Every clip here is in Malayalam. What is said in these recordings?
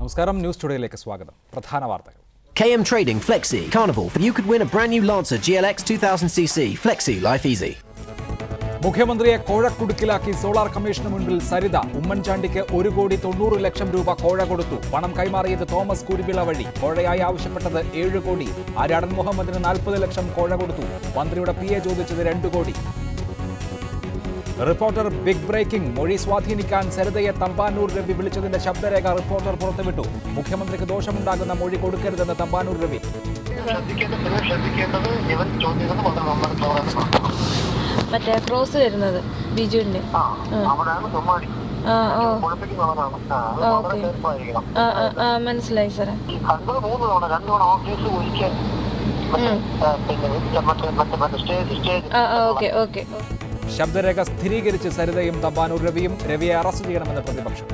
നമസ്കാരം ന്യൂസ് സ്റ്റുഡിയോയിലേക്ക് സ്വാഗതം പ്രധാന വാർത്തകൾ KM Trading Flexi Carnival. You could win a brand new Lancer GLX 2000cc. Flexi, life easy. മുഖ്യമന്ത്രിയെ കോഴക്കുടുക്കിലാക്കി സോളാർ കമ്മീഷന് മുൻപിൽ സരിത ഉമ്മൻചാണ്ടിക്ക് ഒരു കോടി തൊണ്ണൂറ് ലക്ഷം രൂപ കോഴ കൊടുത്തു പണം കൈമാറിയത് തോമസ് കുരുവിള വഴി കോഴയായി ആവശ്യപ്പെട്ടത് ഏഴ് കോടി ആര്യാടൻ മുഹമ്മദിന് നാൽപ്പത് ലക്ഷം കോഴ കൊടുത്തു മന്ത്രിയുടെ പി എ ചോദിച്ചത് രണ്ട് കോടി റിപ്പോർട്ടർ ബിഗ് ബ്രേക്കിംഗ് മൊഴി സ്വാധീനിക്കാൻ സരിതയെ തമ്പാനൂർ രവി വിളിച്ചതിന്റെ ശബ്ദരേഖ റിപ്പോർട്ടർ പുറത്തുവിട്ടു മുഖ്യമന്ത്രിക്ക് ദോഷമുണ്ടാകുന്ന മൊഴി കൊടുക്കരുതെന്ന് തമ്പാനൂർ രവി ശ്രദ്ധിക്കേണ്ടത് ശ്രദ്ധിക്കേണ്ടത് ഇവൻ ചോദിക്കുന്നത് വളരെ നന്നായി പ്രവർത്തനം മറ്റേ ക്രോസ് വരുന്നത് ബിജുവിന്റെ ആ അവിടെയാണ് തൊമ്മാടി ആ ഓ കുഴപ്പിക്കുന്നവരാണ് ആ, അത് ആ, വളരെ ഓക്കേ. കരുപ്പായിരിക്കണം ആ ആ, ആ മനസ്സിലായി സാറേ ഈ കണ്ടത് മൂന്ന് തവണ രണ്ടു തവണ ഓഫീസ് ഒരിക്കൽ മറ്റേ, ആ, പിന്നെ മറ്റേ മറ്റേ മറ്റേ സ്റ്റേജ് സ്റ്റേജ് ആ ആ ഓക്കെ ഓക്കെ ശബ്ദരേഖ സ്ഥിരീകരിച്ച് സരിതയും തമ്പാനൂർ രവിയും രവിയെ അറസ്റ്റ് ചെയ്യണമെന്ന് പ്രതിപക്ഷം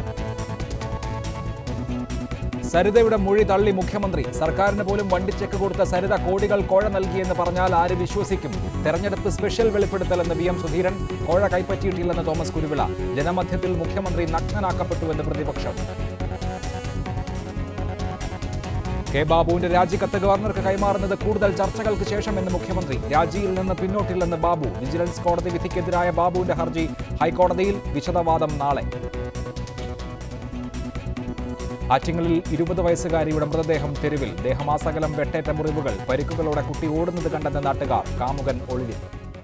സരിതയുടെ മൊഴി തള്ളി മുഖ്യമന്ത്രി സർക്കാരിന് പോലും വണ്ടിച്ചെക്ക് കൊടുത്ത സരിത കോടികൾ കോഴ നൽകിയെന്ന് പറഞ്ഞാൽ ആര് വിശ്വസിക്കും തെരഞ്ഞെടുപ്പ് സ്പെഷ്യൽ വെളിപ്പെടുത്തലെന്ന് വി എം സുധീരൻ കോഴ കൈപ്പറ്റിയിട്ടില്ലെന്ന് തോമസ് കുരുവിള ജനമധ്യത്തിൽ മുഖ്യമന്ത്രി നഗ്നനാക്കപ്പെട്ടുവെന്ന് പ്രതിപക്ഷം കെ ബാബുവിന്റെ രാജിക്കത്ത് ഗവർണർക്ക് കൈമാറുന്നത് കൂടുതൽ ചർച്ചകൾക്ക് ശേഷമെന്ന് മുഖ്യമന്ത്രി രാജിയിൽ നിന്ന് പിന്നോട്ടില്ലെന്ന് ബാബു വിജിലൻസ് കോടതി വിധിക്കെതിരായ ബാബുവിന്റെ ഹർജി ഹൈക്കോടതിയിൽ വിശദവാദം നാളെ ആറ്റിങ്ങലിൽ ഇരുപത് വയസ്സുകാരിയുടെ മൃതദേഹം തെരുവിൽ ദേഹമാസകലം വെട്ടേറ്റ മുറിവുകൾ പരിക്കുകളോടെ കുട്ടി ഓടുന്നത് കണ്ടെന്ന നാട്ടുകാർ കാമുകൻ ഒളിവിൽ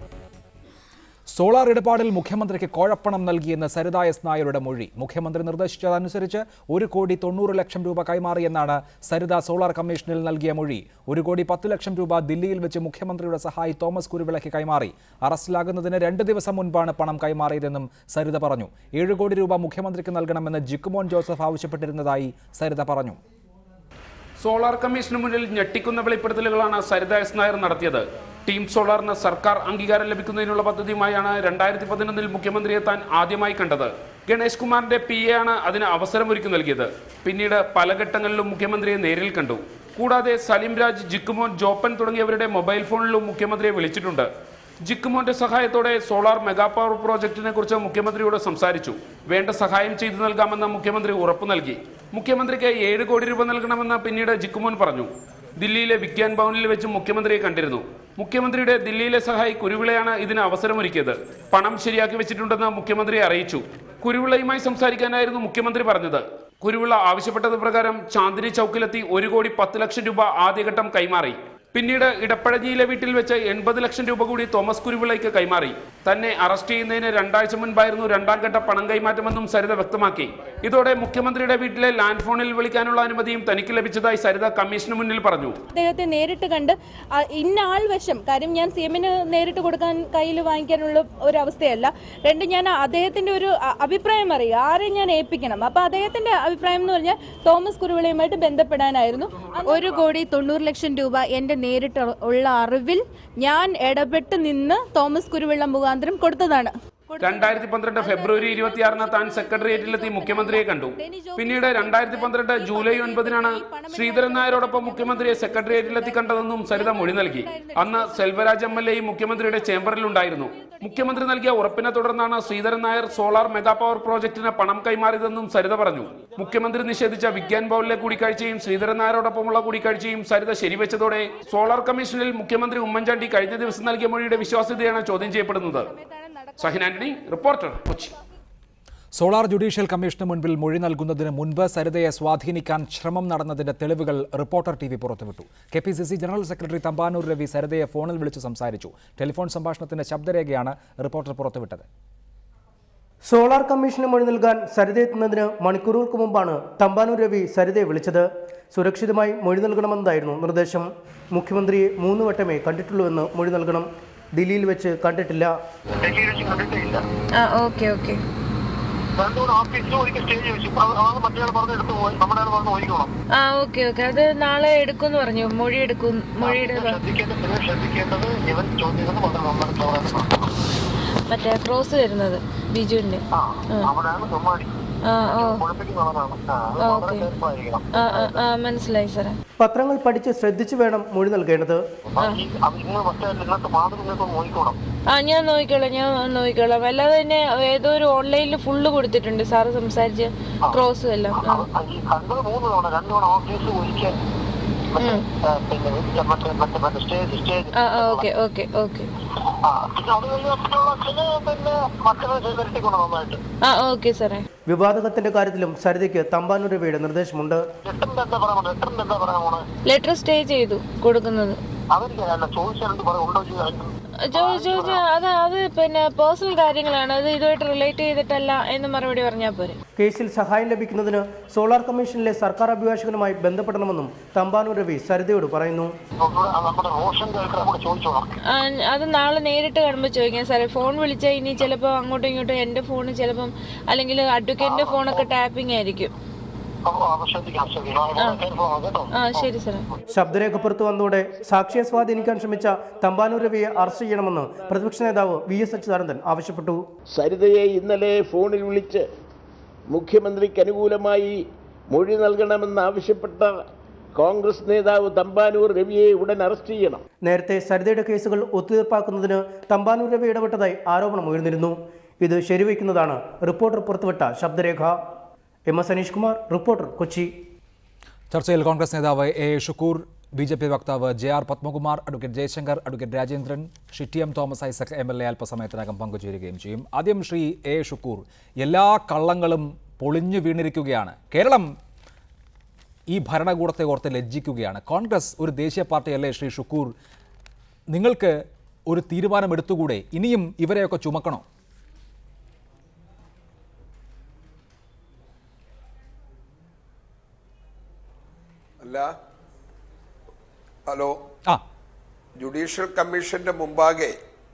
സോളാർ ഇടപാടിൽ മുഖ്യമന്ത്രിക്ക് കോഴപ്പണം നൽകിയെന്ന് സരിത എസ് നായരുടെ മൊഴി മുഖ്യമന്ത്രി നിർദ്ദേശിച്ചതനുസരിച്ച് ഒരു കോടി തൊണ്ണൂറ് ലക്ഷം രൂപ കൈമാറിയെന്നാണ് സരിത സോളാർ കമ്മീഷനിൽ നൽകിയ മൊഴി ഒരു കോടി പത്ത് ലക്ഷം രൂപ ദില്ലിയിൽ വെച്ച് മുഖ്യമന്ത്രിയുടെ സഹായി തോമസ് കുരുവിളയ്ക്ക് കൈമാറി അറസ്റ്റിലാകുന്നതിന് രണ്ട് ദിവസം മുൻപാണ് പണം കൈമാറിയതെന്നും സരിത പറഞ്ഞു ഏഴ് കോടി രൂപ മുഖ്യമന്ത്രിക്ക് നൽകണമെന്ന് ജിക്കുമോൻ ജോസഫ് ആവശ്യപ്പെട്ടിരുന്നതായി സരിത പറഞ്ഞു സോളാർ കമ്മീഷന് മുന്നിൽ ഞെട്ടിക്കുന്ന വെളിപ്പെടുത്തലുകളാണ് സരിത എസ് നായർ നടത്തിയത് ടീം സോളാറിന് സർക്കാർ അംഗീകാരം ലഭിക്കുന്നതിനുള്ള പദ്ധതിയുമായാണ് രണ്ടായിരത്തി പതിനൊന്നിൽ മുഖ്യമന്ത്രിയെ താൻ ആദ്യമായി കണ്ടത് ഗണേഷ് കുമാറിന്റെ പി എ ആണ് അതിന് അവസരമൊരുക്കി നൽകിയത് പിന്നീട് പല ഘട്ടങ്ങളിലും മുഖ്യമന്ത്രിയെ നേരിൽ കണ്ടു കൂടാതെ സലിം രാജ് ജിക്കുമോൻ ജോപ്പൻ തുടങ്ങിയവരുടെ മൊബൈൽ ഫോണിലും മുഖ്യമന്ത്രിയെ വിളിച്ചിട്ടുണ്ട് ജിക്കുമോന്റെ സഹായത്തോടെ സോളാർ മെഗാ പവർ പ്രോജക്റ്റിനെ കുറിച്ച് മുഖ്യമന്ത്രിയോട് സംസാരിച്ചു വേണ്ട സഹായം ചെയ്തു നൽകാമെന്ന് മുഖ്യമന്ത്രി ഉറപ്പു നൽകി മുഖ്യമന്ത്രിക്ക് ഏഴ് കോടി രൂപ നൽകണമെന്ന് പിന്നീട് ജിക്കുമോൻ പറഞ്ഞു ദില്ലിയിലെ വിജ്ഞാൻ ഭവനിൽ വെച്ച് മുഖ്യമന്ത്രിയെ കണ്ടിരുന്നു മുഖ്യമന്ത്രിയുടെ ദില്ലിയിലെ സഹായി കുരുവിളയാണ് ഇതിന് അവസരമൊരുക്കിയത് പണം ശരിയാക്കി വെച്ചിട്ടുണ്ടെന്ന് മുഖ്യമന്ത്രി അറിയിച്ചു കുരുവിളയുമായി സംസാരിക്കാനായിരുന്നു മുഖ്യമന്ത്രി പറഞ്ഞത് കുരുവിള ആവശ്യപ്പെട്ടത് പ്രകാരം ചാന്ദിനി ചൌക്കിലെത്തി ഒരു കോടി പത്ത് ലക്ഷം രൂപ ആദ്യഘട്ടം കൈമാറി പിന്നീട് ഇടപ്പഴഞ്ഞിയിലെ വീട്ടിൽ വെച്ച് എൺപത് ലക്ഷം രൂപ കൂടി തോമസ് കുരുവിളയ്ക്ക് കൈമാറി തന്നെ അറസ്റ്റ് ചെയ്യുന്നതിന് രണ്ടാഴ്ച മുൻപായിരുന്നു രണ്ടാം ഘട്ട പണം കൈമാറ്റമെന്നും സരിത വ്യക്തമാക്കി ഇതോടെ മുഖ്യമന്ത്രിയുടെ വീട്ടിലെ ലാൻഡ് ഫോണിൽ വിളിക്കാനുള്ള അനുമതിയും തനിക്ക് ലഭിച്ചതായി സരിത കമ്മീഷന് മുന്നിൽ പറഞ്ഞു അദ്ദേഹത്തെ നേരിട്ട് കണ്ട് ആ, ഇന്ന ആൾ വശം കാര്യം ഞാൻ സി എമ്മിന് നേരിട്ട് കൊടുക്കാൻ കയ്യിൽ വാങ്ങിക്കാനുള്ള ഒരു അവസ്ഥയല്ല രണ്ട് ഞാൻ അദ്ദേഹത്തിന്റെ ഒരു അ- അഭിപ്രായം അറിയുക ആരെ ഞാൻ ഏൽപ്പിക്കണം അപ്പൊ അദ്ദേഹത്തിന്റെ അഭിപ്രായം എന്ന് പറഞ്ഞാൽ തോമസ് കുരുവിളയുമായിട്ട് ബന്ധപ്പെടാനായിരുന്നു ഒരു കോടി തൊണ്ണൂറ് ലക്ഷം രൂപ എന്റെ നേരിട്ട് ഉള്ള അറിവിൽ ഞാൻ ഇടപെട്ട് നിന്ന് തോമസ് കുരുവിള മുഖാന്തരം കൊടുത്തതാണ് രണ്ടായിരത്തി പന്ത്രണ്ട് ഫെബ്രുവരി ഇരുപത്തിയാറിന് താൻ സെക്രട്ടേറിയറ്റിലെത്തി മുഖ്യമന്ത്രിയെ കണ്ടു പിന്നീട് രണ്ടായിരത്തി പന്ത്രണ്ട് ജൂലൈ ഒൻപതിനാണ് ശ്രീധരൻ നായരോടൊപ്പം മുഖ്യമന്ത്രിയെ സെക്രട്ടേറിയറ്റിലെത്തി കണ്ടതെന്നും സരിത മൊഴി നൽകി അന്ന് സെൽവരാജ് എം എൽ എയും മുഖ്യമന്ത്രിയുടെ ചേംബറിലുണ്ടായിരുന്നു മുഖ്യമന്ത്രി നൽകിയ ഉറപ്പിനെ തുടർന്നാണ് Sreedharan Nair solar mega power പ്രോജക്ടിന് പണം കൈമാറിയതെന്നും സരിത പറഞ്ഞു മുഖ്യമന്ത്രി നിഷേധിച്ച വിജ്ഞാൻ ഭവനിലെ കൂടിക്കാഴ്ചയും ശ്രീധരൻ നായരോടൊപ്പമുള്ള കൂടിക്കാഴ്ചയും സരിത ശരിവെച്ചതോടെ സോളാർ കമ്മീഷനിൽ മുഖ്യമന്ത്രി ഉമ്മൻചാണ്ടി കഴിഞ്ഞ ദിവസം നൽകിയ മൊഴിയുടെ വിശ്വാസ്യതയാണ് ചോദ്യം ചെയ്യപ്പെടുന്നത് Sahin Antony Reporter Kochi solar judicial കമ്മീഷന് മുൻപിൽ മൊഴി നൽകുന്നതിന് മുൻപ് സരിതയെ സ്വാധീനിക്കാൻ ശ്രമം നടന്നതിന്റെ തെളിവുകൾ റിപ്പോർട്ടർ ടി വി പുറത്തുവിട്ടു K P C C general secretary Thampanoor Ravi സരിതയെ ഫോണിൽ വിളിച്ച് സംസാരിച്ചു ടെലിഫോൺ സംഭാഷണത്തിന്റെ ശബ്ദരേഖയാണ് റിപ്പോർട്ടർ പുറത്തുവിട്ടത് സോളാർ കമ്മീഷന് മൊഴി നൽകാൻ സരിത എത്തുന്നതിന് മണിക്കൂറുകൾക്ക് മുമ്പാണ് തമ്പാനൂർ രവി സരിതയെ വിളിച്ചത് സുരക്ഷിതമായി മൊഴി നൽകണമെന്നതായിരുന്നു നിർദ്ദേശം മുഖ്യമന്ത്രിയെ മൂന്ന് വട്ടമേ കണ്ടിട്ടുള്ളൂവെന്ന് മൊഴി നൽകണം ദില്ലിയിൽ വെച്ച് കണ്ടിട്ടില്ല ഡൽഹിയിൽ വെച്ച് കണ്ടിട്ടേ ഇല്ല ആ ഓക്കെ ഓക്കെ രണ്ടുകൂടെ ഓഫീസിൽ ഒരിക്കൽ സ്റ്റേജ് വെച്ചു ഇപ്പൊ അത് അത് മറ്റേ പറഞ്ഞ് എടുത്ത് പോയി നമ്മുടെ ആൾ പറഞ്ഞ് ഒഴിക്കണം ആ ഓക്കെ ഓക്കെ അത് നാളെ എടുക്കുമെന്ന് പറഞ്ഞു മൊഴി എടുക്കും മൊഴിയുടെ ശ്രദ്ധിക്കേണ്ടത് ശ്രദ്ധിക്കേണ്ടത് ഇവൻ ചോദിക്കുന്നത് വളരെ നന്നായി പ്രവർത്തനം മറ്റേ ക്രോസ് വരുന്നത് ബിജുവിന്റെ ആ അവിടെയാണ് തൊമ്മാടി ആ ഓ കുഴപ്പിക്കുന്നവനാണ് ആ അത് വളരെ കെയർഫുൾ ആയിരിക്കണം ആ ആ, ആ മനസ്സിലായി സാറേ പത്രങ്ങൾ പഠിച്ച് ശ്രദ്ധിച്ചു വേണം മൊഴി നൽകേണ്ടത് അപ്പൊ ഈ അത് ഇന്ന് മറ്റേ ഇന്നത്തെ മാതൃ നിങ്ങൾക്ക് നോക്കിക്കോണം ആ ഞാൻ നോക്കിക്കോളാം ഞാൻ നോക്കിക്കോളാം അല്ലാതെ തന്നെ ഏതോ ഒരു ഓൺലൈനിൽ ഫുള്ള് കൊടുത്തിട്ടുണ്ട് സാറ് സംസാരിച്ച് ക്രോസും എല്ലാം ആ. അത് ഈ കണ്ടത് മൂന്ന് തവണ രണ്ടു തവണ ഓഫീസ് ഒരിക്കൽ മറ്റേ ആ, പിന്നെ മറ്റേ മറ്റേ മറ്റേ സ്റ്റേജ് സ്റ്റേജ് ആ ആ ഓക്കെ ഓക്കെ ഓക്കെ ആ പിന്നെ അത് കഴിഞ്ഞ് മറ്റുള്ള പിന്നെ പിന്നെ മക്കളെ ചെയ്തിരട്ടിക്കൊണ്ട് നന്നായിട്ട് ആ ഓക്കെ സാറേ വിവാദകത്തിന്റെ കാര്യത്തിലും സരിതയ്ക്ക് തമ്പാനൂർ രവിയുടെ നിർദ്ദേശമുണ്ട് ലെറ്ററിന്റെ എന്താ പറയാൻ പോണേ ലെറ്ററിന്റെ എന്താ പറയാൻ പോണേ ലെറ്റർ സ്റ്റേ ചെയ്തു കൊടുക്കുന്നത് അതെനിക്കല്ല ചോദിച്ചാൽ പറയാം ഉണ്ടോ ചോദിച്ചു ചോദിച്ചു ചോദിച്ചു അത് അത് പിന്നെ പേഴ്സണൽ കാര്യങ്ങളാണ് അത് ഇതുമായിട്ട് റിലേറ്റ് ചെയ്തിട്ടല്ല എന്ന് മറുപടി പറഞ്ഞാൽ പോരെ കേസിൽ സഹായം ലഭിക്കുന്നതിന് സോളാർ കമ്മീഷനിലെ സർക്കാർ അഭിഭാഷകനുമായി ബന്ധപ്പെടണമെന്നും തമ്പാനൂർ രവി സരിതയോട് പറയുന്നു നമ്മുടെ റോഷൻ കേൾക്കാൻ കൂടെ ചോദിച്ചോളാം ആ, അത് നാളെ നേരിട്ട് കാണുമ്പോൾ ചോദിക്കാം സാറേ ഫോൺ വിളിച്ചാൽ ഇനി ചിലപ്പോൾ അങ്ങോട്ടും ഇങ്ങോട്ടും എൻ്റെ ഫോൺ ചിലപ്പം അല്ലെങ്കിൽ അഡ്വക്കേറ്റിൻ്റെ ഫോണൊക്കെ ടാപ്പിംഗ് ആയിരിക്കും അപ്പൊ അത് ശ്രദ്ധിക്കാം ശ്രദ്ധിക്കാം കെയർഫുൾ ആണ് കേട്ടോ ആ ശരി സാറേ ശബ്ദരേഖ പുറത്തു വന്നതോടെ സാക്ഷിയെ സ്വാധീനിക്കാൻ ശ്രമിച്ച തമ്പാനൂർ രവിയെ അറസ്റ്റ് ചെയ്യണമെന്ന് പ്രതിപക്ഷ നേതാവ് വി എസ് അച്യുതാനന്ദൻ ആവശ്യപ്പെട്ടു സരിതയെ ഇന്നലെ ഫോണിൽ വിളിച്ച് മുഖ്യമന്ത്രിക്ക് അനുകൂലമായി മൊഴി നൽകണമെന്നാവശ്യപ്പെട്ട കോൺഗ്രസ് നേതാവ് തമ്പാനൂർ രവിയെ ഉടൻ അറസ്റ്റ് ചെയ്യണം നേരത്തെ സരിതയുടെ കേസുകൾ ഒത്തുതീർപ്പാക്കുന്നതിന് തമ്പാനൂർ രവി ഇടപെട്ടതായി ആരോപണം ഉയർന്നിരുന്നു ഇത് ശരിവയ്ക്കുന്നതാണ് റിപ്പോർട്ടർ പുറത്തുവിട്ട ശബ്ദരേഖ M S Aneesh Kumar Reporter Kochi ചർച്ചയിൽ കോൺഗ്രസ് നേതാവ് A Shukkoor B J P വക്താവ് J R Padmakumar advocate Jayasankar advocate Rajendran Shri T M Thomas Isaac M L A അല്പസമയത്തിനകം പങ്കുചേരുകയും ചെയ്യും ആദ്യം ശ്രീ എ ഷുക്കൂർ എല്ലാ കള്ളങ്ങളും പൊളിഞ്ഞു വീണിരിക്കുകയാണ് കേരളം ഈ ഭരണകൂടത്തെ ഓർത്ത് ലജ്ജിക്കുകയാണ് കോൺഗ്രസ് ഒരു ദേശീയ പാർട്ടിയല്ലേ ശ്രീ ഷുക്കൂർ നിങ്ങൾക്ക് ഒരു തീരുമാനമെടുത്തുകൂടെ ഇനിയും ഇവരെയൊക്കെ ചുമക്കണോ അല്ല ഹലോ ആ ജുഡീഷ്യൽ കമ്മീഷന്റെ മുമ്പാകെ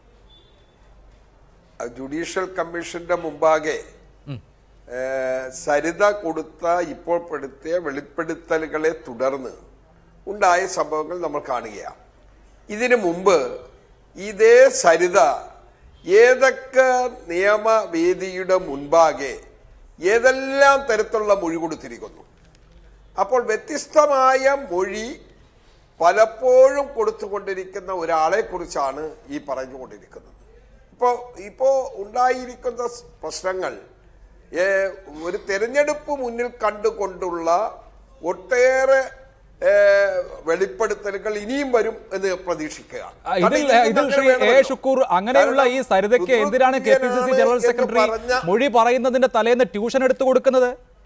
ആ ജുഡീഷ്യൽ കമ്മീഷന്റെ മുമ്പാകെ ഏ, സരിത കൊടുത്ത ഇപ്പോൾ പെടുത്തിയ വെളിപ്പെടുത്തലുകളെ തുടർന്ന് ഉണ്ടായ സംഭവങ്ങൾ നമ്മൾ കാണുകയാണ് ഇതിനു മുമ്പ് ഇതേ സരിത ഏതൊക്കെ നിയമവേദിയുടെ മുൻപാകെ ഏതെല്ലാം തരത്തിലുള്ള മൊഴി കൊടുത്തിരിക്കുന്നു അപ്പോൾ വ്യത്യസ്തമായ മൊഴി പലപ്പോഴും കൊടുത്തുകൊണ്ടിരിക്കുന്ന ഒരാളെ കുറിച്ചാണ് ഈ പറഞ്ഞുകൊണ്ടിരിക്കുന്നത് ഇപ്പോൾ ഇപ്പോൾ ഉണ്ടായിരിക്കുന്ന സ് പ്രശ്നങ്ങൾ ഏ, ഒരു തെരഞ്ഞെടുപ്പ് മുന്നിൽ കണ്ടുകൊണ്ടുള്ള ഒട്ടേറെ ഏ, വെളിപ്പെടുത്തലുകൾ ഇനിയും വരും എന്ന് പ്രതീക്ഷിക്കുകയാണ് ആ, ഇതിൽ കാരണം ഇതിൽ അങ്ങനെ ശ്രീ എ വേണമല്ലോ. ഷുക്കൂർ അങ്ങനെയുള്ള ഈ കാരണം സരിതയ്ക്ക് എന്തിനാണ് K P C C general എന്ന് സെക്രട്ടറി പറഞ്ഞ മൊഴി പറയുന്നതിന്റെ തലേന്ന് ട്യൂഷൻ എടുത്തു കൊടുക്കുന്നത്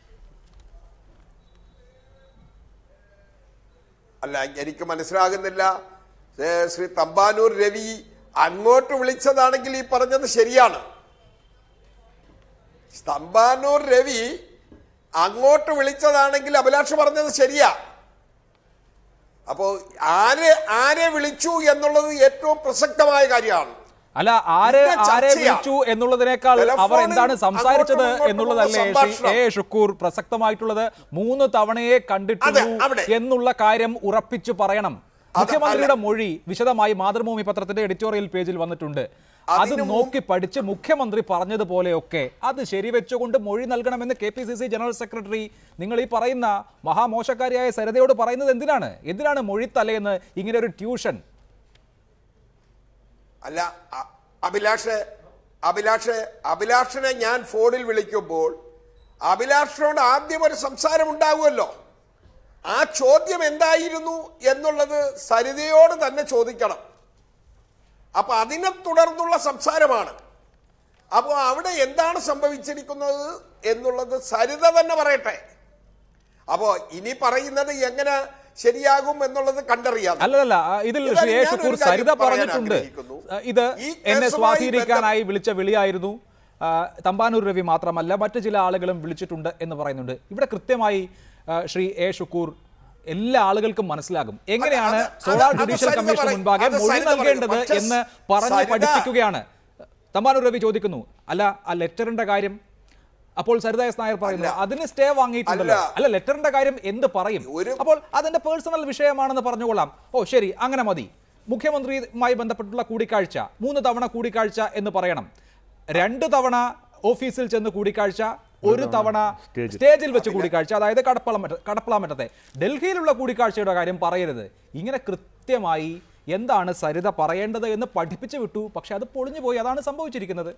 അല്ല എനിക്ക് മനസ്സിലാകുന്നില്ല ഏ, ശ്രീ തമ്പാനൂർ രവി അങ്ങോട്ട് വിളിച്ചതാണെങ്കിൽ ഈ പറഞ്ഞത് ശരിയാണ് തമ്പാനൂർ രവി അങ്ങോട്ട് വിളിച്ചതാണെങ്കിൽ അഭിലാഷ് പറഞ്ഞത് ശരിയാ അപ്പോ ആരെ ആരെ വിളിച്ചു എന്നുള്ളത് ഏറ്റവും പ്രസക്തമായ കാര്യമാണ് അല്ല ആര് ഇതിന്റെ ആരെ ചർച്ചയാ. വിളിച്ചു എന്നുള്ളതിനേക്കാൾ അവർ ടെലഫോണിൽ എന്താണ് സംസാരിച്ചത് അങ്ങോട്ടും ഇങ്ങോട്ടും എന്നുള്ളതല്ലേ ശ്രീ സംഭാഷണം. എ ഷുക്കൂർ പ്രസക്തമായിട്ടുള്ളത് മൂന്ന് തവണയെ കണ്ടിട്ടുള്ളൂ അതെ, അവിടെ. എന്നുള്ള കാര്യം ഉറപ്പിച്ചു പറയണം മുഖ്യമന്ത്രിയുടെ മൊഴി വിശദമായി മാതൃഭൂമി പത്രത്തിന്റെ എഡിറ്റോറിയൽ പേജിൽ വന്നിട്ടുണ്ട് അത് അതിനു മുമ്പ് നോക്കി പഠിച്ച് മുഖ്യമന്ത്രി പറഞ്ഞതുപോലെയൊക്കെ അത് ശരിവെച്ചുകൊണ്ട് മൊഴി നൽകണമെന്ന് K P C C general secretary നിങ്ങൾ ഈ പറയുന്ന മഹാമോശക്കാരിയായ സരിതയോട് പറയുന്നത് എന്തിനാണ് എന്തിനാണ് മൊഴി തലേന്ന് ഇങ്ങനെ ഒരു ട്യൂഷൻ അല്ല അ- അഭിലാഷ് അഭിലാഷ് അഭിലാഷിനെ ഞാൻ ഫോണിൽ വിളിക്കുമ്പോൾ അഭിലാഷിനോട് ആദ്യം ഒരു സംസാരം ഉണ്ടാകുമല്ലോ ആ ചോദ്യം എന്തായിരുന്നു എന്നുള്ളത് സരിതയോട് തന്നെ ചോദിക്കണം അപ്പൊ അതിനെ തുടർന്നുള്ള സംസാരമാണ് അപ്പോൾ അവിടെ എന്താണ് സംഭവിച്ചിരിക്കുന്നത് എന്നുള്ളത് സരിത തന്നെ പറയട്ടെ അപ്പോ ഇനി പറയുന്നത് എങ്ങനെ ശരിയാകും എന്നുള്ളത് കണ്ടറിയാം അല്ലല്ല ആ, ഇതിൽ ഇതാ ശ്രീ എ ഞാനൊരു ഷുക്കൂർ കാര്യം സരിത പറയാൻ പറഞ്ഞിട്ടുണ്ട് ആഗ്രഹിക്കുന്നു. ആ, ഇത് ഈ എന്നെ കേസുമായി സ്വാധീനിക്കാനായി വിളിച്ച വിളിയായിരുന്നു ആ, തമ്പാനൂർ രവി മാത്രമല്ല മറ്റു ചില ആളുകളും വിളിച്ചിട്ടുണ്ട് എന്ന് പറയുന്നുണ്ട് ഇവിടെ കൃത്യമായി ആ, ശ്രീ എ ഷുക്കൂർ എല്ലാ ആളുകൾക്കും മനസ്സിലാകും എങ്ങനെയാണ് അത് സോളാർ അത് ജുഡീഷ്യൽ സരിത കമ്മീഷൻ പറയും. മുൻപാകെ അത് മൊഴി സരിത പറയും. നൽകേണ്ടത് പക്ഷേ എന്ന് പറഞ്ഞ് സരിത- പഠിപ്പിക്കുകയാണ് തമ്പാനൂർ രവി ചോദിക്കുന്നു അല്ല ആ ലെറ്ററിന്റെ കാര്യം അപ്പോൾ സരിത എസ് നായർ പറയുന്നു അല്ല. അതിന് സ്റ്റേ വാങ്ങിയിട്ടുണ്ടല്ലോ അല്ല. അല്ല ലെറ്ററിന്റെ കാര്യം എന്ത് പറയും ഒരു- അപ്പോൾ അതെന്റെ പേഴ്സണൽ വിഷയമാണെന്ന് പറഞ്ഞുകൊള്ളാം ഓ ശരി അങ്ങനെ മതി മുഖ്യമന്ത്രിയുമായി ബന്ധപ്പെട്ടുള്ള കൂടിക്കാഴ്ച മൂന്ന് തവണ കൂടിക്കാഴ്ച എന്ന് പറയണം രണ്ട് തവണ ഓഫീസിൽ ചെന്ന് കൂടിക്കാഴ്ച ഒരു തവണ സ്റ്റേജിൽ വെച്ച് കൂടിക്കാഴ്ച അതായത് കടപ്പളമറ്റ കടപ്പളമറ്റത്തെ ഡൽഹിയിലുള്ള കൂടിക്കാഴ്ചയുടെ കാര്യം പറയരുത് ഇങ്ങനെ കൃത്യമായി എന്താണ് സരിത പറയേണ്ടത് എന്ന് പഠിപ്പിച്ചു വിട്ടു പക്ഷെ അത് പൊളിഞ്ഞു പോയി അതാണ് സംഭവിച്ചിരിക്കുന്നത്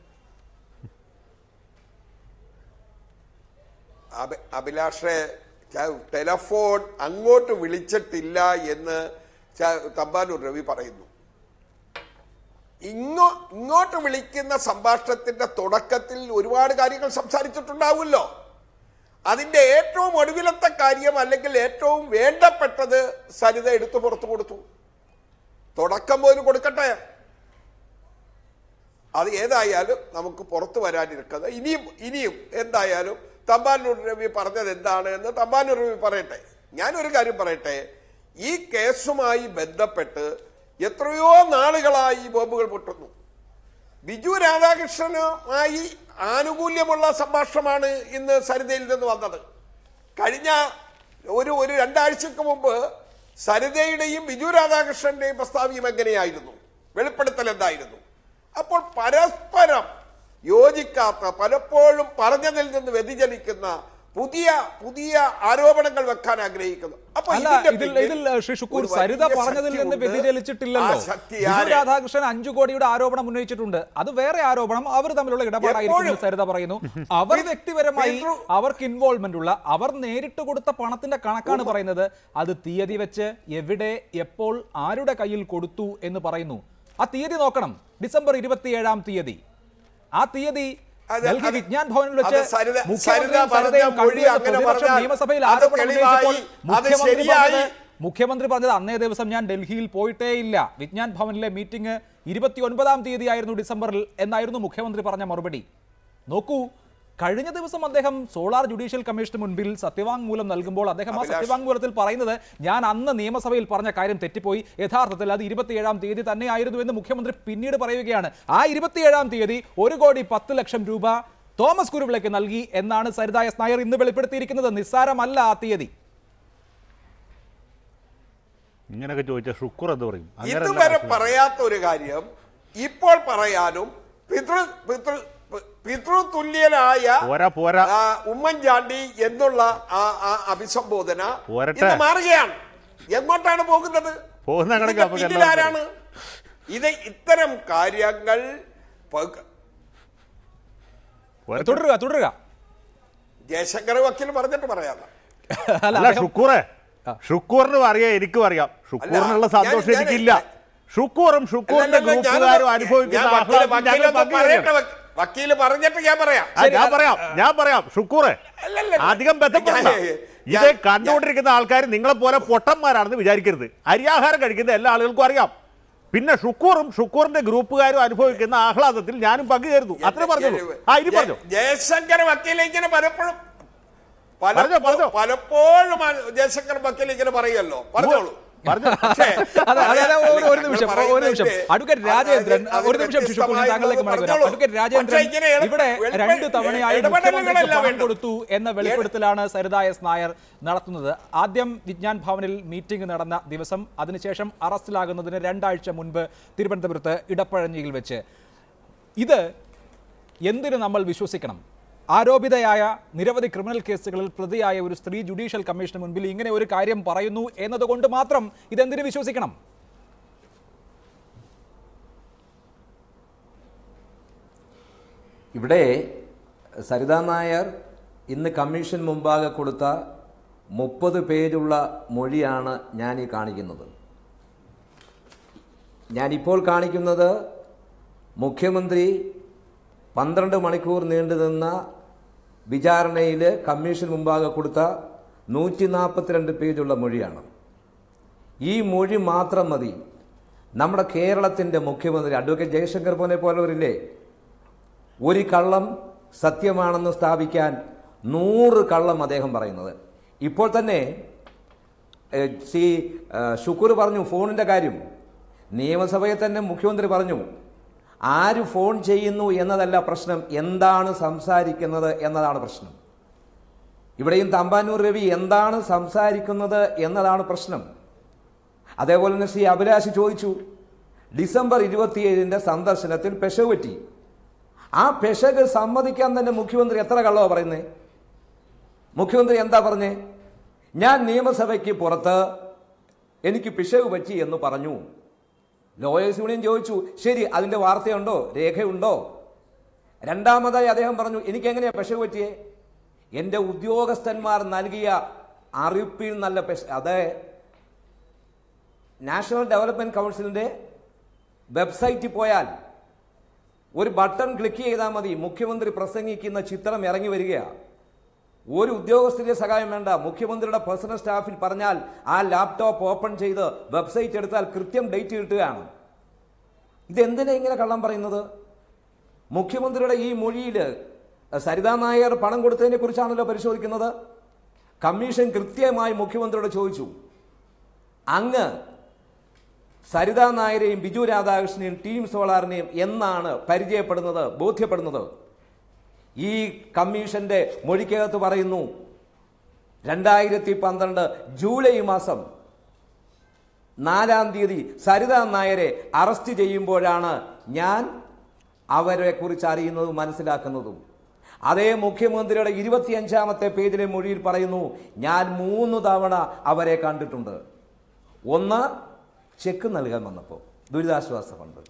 അഭി- അഭിലാഷെ ച- ടെലഫോൺ അങ്ങോട്ട് വിളിച്ചിട്ടില്ല എന്ന് ച- തമ്പാനൂർ രവി പറയുന്നു ഇങ്ങോ ഇങ്ങോട്ട് വിളിക്കുന്ന സംഭാഷണത്തിന്റെ തുടക്കത്തിൽ ഒരുപാട് കാര്യങ്ങൾ സംസാരിച്ചിട്ടുണ്ടാവുമല്ലോ അതിന്റെ ഏറ്റവും ഒടുവിലത്തെ കാര്യം അല്ലെങ്കിൽ ഏറ്റവും വേണ്ടപ്പെട്ടത് സരിത എടുത്തു പുറത്തു കൊടുത്തു തുടക്കം പോലും കൊടുക്കട്ടെ അത് ഏതായാലും നമുക്ക് പുറത്തു വരാനിരിക്കുന്നത് ഇനിയും ഇനിയും എന്തായാലും തമ്പാനൂർ രവി പറഞ്ഞത് എന്താണ് എന്ന് തമ്പാനൂർ രവി പറയട്ടെ ഞാനൊരു കാര്യം പറയട്ടെ ഈ കേസുമായി ബന്ധപ്പെട്ട് എത്രയോ നാളുകളായി ഈ ബോംബുകൾ പൊട്ടുന്നു ബിജു രാധാകൃഷ്ണനുമായി ആനുകൂല്യമുള്ള സംഭാഷണമാണ് ഇന്ന് സരിതയിൽ നിന്ന് വന്നത് കഴിഞ്ഞ ഒരു ഒരു രണ്ടാഴ്ചക്ക് മുമ്പ് സരിതയുടെയും ബിജു രാധാകൃഷ്ണന്റെയും പ്രസ്താവ്യം എങ്ങനെയായിരുന്നു വെളിപ്പെടുത്തൽ എന്തായിരുന്നു അപ്പോൾ പരസ്പരം യോജിക്കാത്ത പലപ്പോഴും പറഞ്ഞതിൽ നിന്ന് വ്യതിചലിക്കുന്ന പുതിയ പുതിയ ആരോപണങ്ങൾ വെക്കാൻ ആഗ്രഹിക്കുന്നു അപ്പൊ അല്ല ഇതിന്റെ ഇതിൽ പിന്നിൽ ഇതിൽ ശ്രീ ഷുക്കൂർ ഒരു സരിത വലിയ പറഞ്ഞതിൽ നിന്ന് ശക്തിയുണ്ട്. വ്യതിചലിച്ചിട്ടില്ലല്ലോ ആ ശക്തി ബിജു ആരെ? രാധാകൃഷ്ണൻ അഞ്ചു കോടിയുടെ ആരോപണം ഉന്നയിച്ചിട്ടുണ്ട് അത് വേറെ ആരോപണം അവർ തമ്മിലുള്ള ഇടപാടായിരിക്കും എന്ന് എപ്പോഴും. സരിത പറയുന്നു അവർ പിതൃ- വ്യക്തിപരമായി പിതൃ- അവർക്ക് ഇൻവോൾവ്മെന്റ് ഉള്ള അവർ നേരിട്ട് കൊടുത്ത പണത്തിന്റെ കണക്കാണ് പറയുന്നത് അത് തീയതി വെച്ച് എവിടെ എപ്പോൾ ആരുടെ കയ്യിൽ കൊടുത്തു എന്ന് പറയുന്നു ആ തീയതി നോക്കണം ഡിസംബർ ഇരുപത്തിയേഴാം തീയതി ആ തീയതി അത് ഡൽഹി അത് വിജ്ഞാൻ ഭവനിൽ വെച്ച് അത് സരിത- മുഖ്യമന്ത്രിയും സരിത പറഞ്ഞ സരിതയും മൊഴി കണ്ടു എന്ന് അങ്ങനെ പ്രതിപക്ഷം പറഞ്ഞാൽ നിയമസഭയിൽ അത് ആരോപണം തെളിവായി, ഉന്നയിച്ചപ്പോൾ അത് മുഖ്യമന്ത്രി ശരിയായി. പറഞ്ഞത് മുഖ്യമന്ത്രി പറഞ്ഞത് അന്നേ ദിവസം ഞാൻ ഡൽഹിയിൽ പോയിട്ടേ ഇല്ല വിജ്ഞാൻ ഭവനിലെ മീറ്റിംഗ് ഇരുപത്തി ഒൻപതാം തീയതി ആയിരുന്നു ഡിസംബറിൽ എന്നായിരുന്നു മുഖ്യമന്ത്രി പറഞ്ഞ മറുപടി നോക്കൂ കഴിഞ്ഞ ദിവസം അദ്ദേഹം സോളാർ ജുഡീഷ്യൽ കമ്മീഷന് മുൻപിൽ സത്യവാങ്മൂലം നൽകുമ്പോൾ അദ്ദേഹം ആ അഭിലാഷ്. സത്യവാങ്മൂലത്തിൽ പറയുന്നത് ഞാൻ അന്ന് നിയമസഭയിൽ പറഞ്ഞ കാര്യം തെറ്റിപ്പോയി യഥാർത്ഥത്തിൽ അത് ഇരുപത്തിയേഴാം തീയതി തന്നെയായിരുന്നു എന്ന് മുഖ്യമന്ത്രി പിന്നീട് പറയുകയാണ് ആ ഇരുപത്തിയേഴാം തീയതി ഒരു കോടി പത്ത് ലക്ഷം രൂപ തോമസ് കുരുവിളയ്ക്ക് നൽകി എന്നാണ് സരിത എസ് നായർ ഇന്ന് വെളിപ്പെടുത്തിയിരിക്കുന്നത് നിസ്സാരമല്ല ആ തീയതി ഇങ്ങനെയൊക്കെ ചോദിച്ചാൽ ഷുക്കൂർ എന്ത് പറയും അങ്ങനെയല്ല ഇതുവരെ കാശ് പറയാത്ത ഒരു കാര്യം ഇപ്പോൾ പറയാനും പിതൃ പിതൃ പിതൃതുല്യനായ പോരാ, പോരാ. ആ, ഉമ്മൻചാണ്ടി എന്നുള്ള ആ ആ അഭിസംബോധന പോരട്ടെ. ഇന്ന് മാറുകയാണ് എങ്ങോട്ടാണ് പോകുന്നത് പോകുന്ന കണക്ക് ഇതിന്റെ നമുക്ക് പിന്നിൽ എല്ലാവർക്കും ആരാണ് ഇത് ഇത്തരം കാര്യങ്ങൾ പ- പോരട്ടെ. തുടരുക തുടരുക ജയശങ്കർ വക്കീൽ പറഞ്ഞിട്ട് പറയാം അല്ല അല്ല അദ്ദേഹം- ഷുക്കൂറെ ഷുക്കൂറിന് അറിയാം എനിക്കും അറിയാം ഷുക്കൂറിനുള്ള ഞാൻ- സന്തോഷം ഞാൻ- എനിക്കില്ല ഷുക്കൂറും ഷുക്കൂറിന്റെ അല്ലല്ല, ഞാനത് ഗ്രൂപ്പുകാരും അനുഭവിക്കുന്ന ഞാൻ വക്കീല് ആഹ്ലാദം വക്കീലൊന്ന് ഞങ്ങൾ പങ്കുവയ്ക്കണം. പറയട്ടെ, വക്കീ- വക്കീല് പറഞ്ഞിട്ട് ഞാൻ പറയാം ആ, ഞാൻ പറയാം ഞാൻ പറയാം ഷുക്കൂറെ അല്ലല്ല, അധികം ബന്ധപ്പെടണ്ട ഞാൻ- ഇത് ഞാൻ- കണ്ടുകൊണ്ടിരിക്കുന്ന ആൾക്കാർ നിങ്ങളെ പോലെ പൊട്ടന്മാരാണെന്ന് വിചാരിക്കരുത് അരിയാഹാരം കഴിക്കുന്ന എല്ലാ ആളുകൾക്കും അറിയാം പിന്നെ ഷുക്കൂറും ഷുക്കൂറിന്റെ ഗ്രൂപ്പുകാരും അനുഭവിക്കുന്ന ആഹ്ലാദത്തിൽ ഞാനും പങ്കുചേരുന്നു അത്ര പറഞ്ഞോളൂ ആ ഇനി പറഞ്ഞു ജയ- ജയശങ്കർ വക്കീൽ ഇങ്ങനെ പലപ്പോഴും പല- പറഞ്ഞോ, പറഞ്ഞോ. പലപ്പോഴും ആ ജയശങ്കർ വക്കീൽ ഇങ്ങനെ പറയുമല്ലോ പറഞ്ഞോളൂ പറഞ്ഞു പക്ഷേ, അതെ അതെ അതെ ഒരു- ഒരു ഞങ്ങൾ നിമിഷം ഒരു പറയുന്നതിന്റെ നിമിഷം അഡ്വക്കേറ്റ് രാജേന്ദ്രൻ അതിന് ഒരു നിമിഷം ശിശുക്കുൾ ഞാൻ വ്യത്യസ്തമായുള്ളത് താങ്കളിലേക്ക് മടങ്ങി വരാം പറഞ്ഞോളൂ. അഡ്വക്കേറ്റ് പക്ഷേ രാജേന്ദ്രൻ ഇങ്ങനെ എളുപ്പ- ഇവിടെ എളുപ്പ- രണ്ട് തവണയായി ഇടപെടലുകളല്ല മുഖ്യമന്ത്രിക്ക് പണം വേണ്ടത്. കൊടുത്തു എന്ന വെളിപ്പെടുത്തലാണ് സരിത എസ് നായർ നടത്തുന്നത് ആദ്യം വിജ്ഞാൻ ഭവനിൽ മീറ്റിംഗ് നടന്ന ദിവസം അതിനുശേഷം അറസ്റ്റിലാകുന്നതിന് രണ്ടാഴ്ച മുൻപ് തിരുവനന്തപുരത്ത് ഇടപ്പഴഞ്ഞിയിൽ വെച്ച് ഇത് എന്തിനു നമ്മൾ വിശ്വസിക്കണം ആരോപിതയായ നിരവധി ക്രിമിനൽ കേസുകളിൽ പ്രതിയായ ഒരു സ്ത്രീ ജുഡീഷ്യൽ കമ്മീഷന് മുൻപിൽ ഇങ്ങനെ ഒരു കാര്യം പറയുന്നു എന്നതുകൊണ്ട് മാത്രം ഇതെന്തിനു വിശ്വസിക്കണം ഇവിടെ സരിതാ നായർ ഇന്ന് കമ്മീഷൻ മുമ്പാകെ കൊടുത്ത മുപ്പത് പേജുള്ള മൊഴിയാണ് ഞാൻ ഈ കാണിക്കുന്നത് ഞാനിപ്പോൾ കാണിക്കുന്നത് മുഖ്യമന്ത്രി പന്ത്രണ്ട് മണിക്കൂർ നീണ്ടുനിന്ന വിചാരണയിൽ കമ്മീഷൻ മുമ്പാകെ കൊടുത്ത നൂറ്റി നാൽപ്പത്തിരണ്ട് പേജുള്ള മൊഴിയാണ് ഈ മൊഴി മാത്രം മതി നമ്മുടെ കേരളത്തിൻ്റെ മുഖ്യമന്ത്രി അഡ്വക്കേറ്റ് ജയശങ്കർ പോനെ പോലുള്ളവരില്ലേ ഒരു കള്ളം സത്യമാണെന്ന് സ്ഥാപിക്കാൻ നൂറ് കള്ളം അദ്ദേഹം പറയുന്നത് ഇപ്പോൾ തന്നെ ഏഹ്, ശ്രീ ഏഹ്, ശുക്കൂർ പറഞ്ഞു ഫോണിൻ്റെ കാര്യം നിയമസഭയിൽ തന്നെ മുഖ്യമന്ത്രി പറഞ്ഞു ആര് ഫോൺ ചെയ്യുന്നു എന്നതല്ല പ്രശ്നം എന്താണ് സംസാരിക്കുന്നത് എന്നതാണ് പ്രശ്നം ഇവിടെയും തമ്പാനൂർ രവി എന്താണ് സംസാരിക്കുന്നത് എന്നതാണ് പ്രശ്നം അതേപോലെ തന്നെ ശ്രീ അഭിലാഷ് ചോദിച്ചു ഡിസംബർ ഇരുപത്തിയേഴിൻ്റെ സന്ദർശനത്തിൽ പെശവ് പറ്റി ആ പെശക് സമ്മതിക്കാൻ തന്നെ മുഖ്യമന്ത്രി എത്ര കള്ളമാണ് പറയുന്നത് മുഖ്യമന്ത്രി എന്താ പറഞ്ഞേ ഞാൻ നിയമസഭയ്ക്ക് പുറത്ത് എനിക്ക് പിശക് പറ്റി എന്ന് പറഞ്ഞു ലോയേഴ്സ് യൂണിയൻ ചോദിച്ചു ശരി അതിന്റെ വാർത്തയുണ്ടോ രേഖയുണ്ടോ രണ്ടാമതായി അദ്ദേഹം പറഞ്ഞു എനിക്ക് എങ്ങനെയാ പിശക് പറ്റിയേ എൻ്റെ ഉദ്യോഗസ്ഥന്മാർ നൽകിയ അറിയിപ്പിൽ നല്ല പെശ അതെ നാഷണൽ ഡെവലപ്മെന്റ് കൗൺസിലിന്റെ വെബ്സൈറ്റിൽ പോയാൽ ഒരു ബട്ടൺ ക്ലിക്ക് ചെയ്താൽ മതി മുഖ്യമന്ത്രി പ്രസംഗിക്കുന്ന ചിത്രം ഇറങ്ങി വരികയാണ് ഒരു ഉദ്യോഗസ്ഥന്റെ സഹായം വേണ്ട മുഖ്യമന്ത്രിയുടെ പേഴ്സണൽ സ്റ്റാഫിൽ പറഞ്ഞാൽ ആ ലാപ്ടോപ്പ് ഓപ്പൺ ചെയ്ത് വെബ്സൈറ്റ് എടുത്താൽ കൃത്യം ഡേറ്റ് കിട്ടുകയാണ് ഇതെന്തിനാ ഇങ്ങനെ കള്ളം പറയുന്നത് മുഖ്യമന്ത്രിയുടെ ഈ മൊഴിയിൽ സരിതാ നായർ പണം കൊടുത്തതിനെ കുറിച്ചാണല്ലോ പരിശോധിക്കുന്നത് കമ്മീഷൻ കൃത്യമായി മുഖ്യമന്ത്രിയോട് ചോദിച്ചു അങ്ങ് സരിതാ നായരെയും ബിജു രാധാകൃഷ്ണനെയും ടീം സോളാറിനെയും എന്നാണ് പരിചയപ്പെടുന്നത് ബോധ്യപ്പെടുന്നത് ഈ കമ്മീഷന്റെ മൊഴിക്കകത്ത് പറയുന്നു രണ്ടായിരത്തി പന്ത്രണ്ട് ജൂലൈ മാസം നാലാം തീയതി സരിതാ നായരെ അറസ്റ്റ് ചെയ്യുമ്പോഴാണ് ഞാൻ അവരെ കുറിച്ച് അറിയുന്നതും മനസ്സിലാക്കുന്നതും അതേ മുഖ്യമന്ത്രിയുടെ ഇരുപത്തിയഞ്ചാമത്തെ പേജിലെ മൊഴിയിൽ പറയുന്നു ഞാൻ മൂന്ന് തവണ അവരെ കണ്ടിട്ടുണ്ട് ഒന്ന് ചെക്ക് നൽകാൻ വന്നപ്പോൾ ദുരിതാശ്വാസ ഫണ്ട്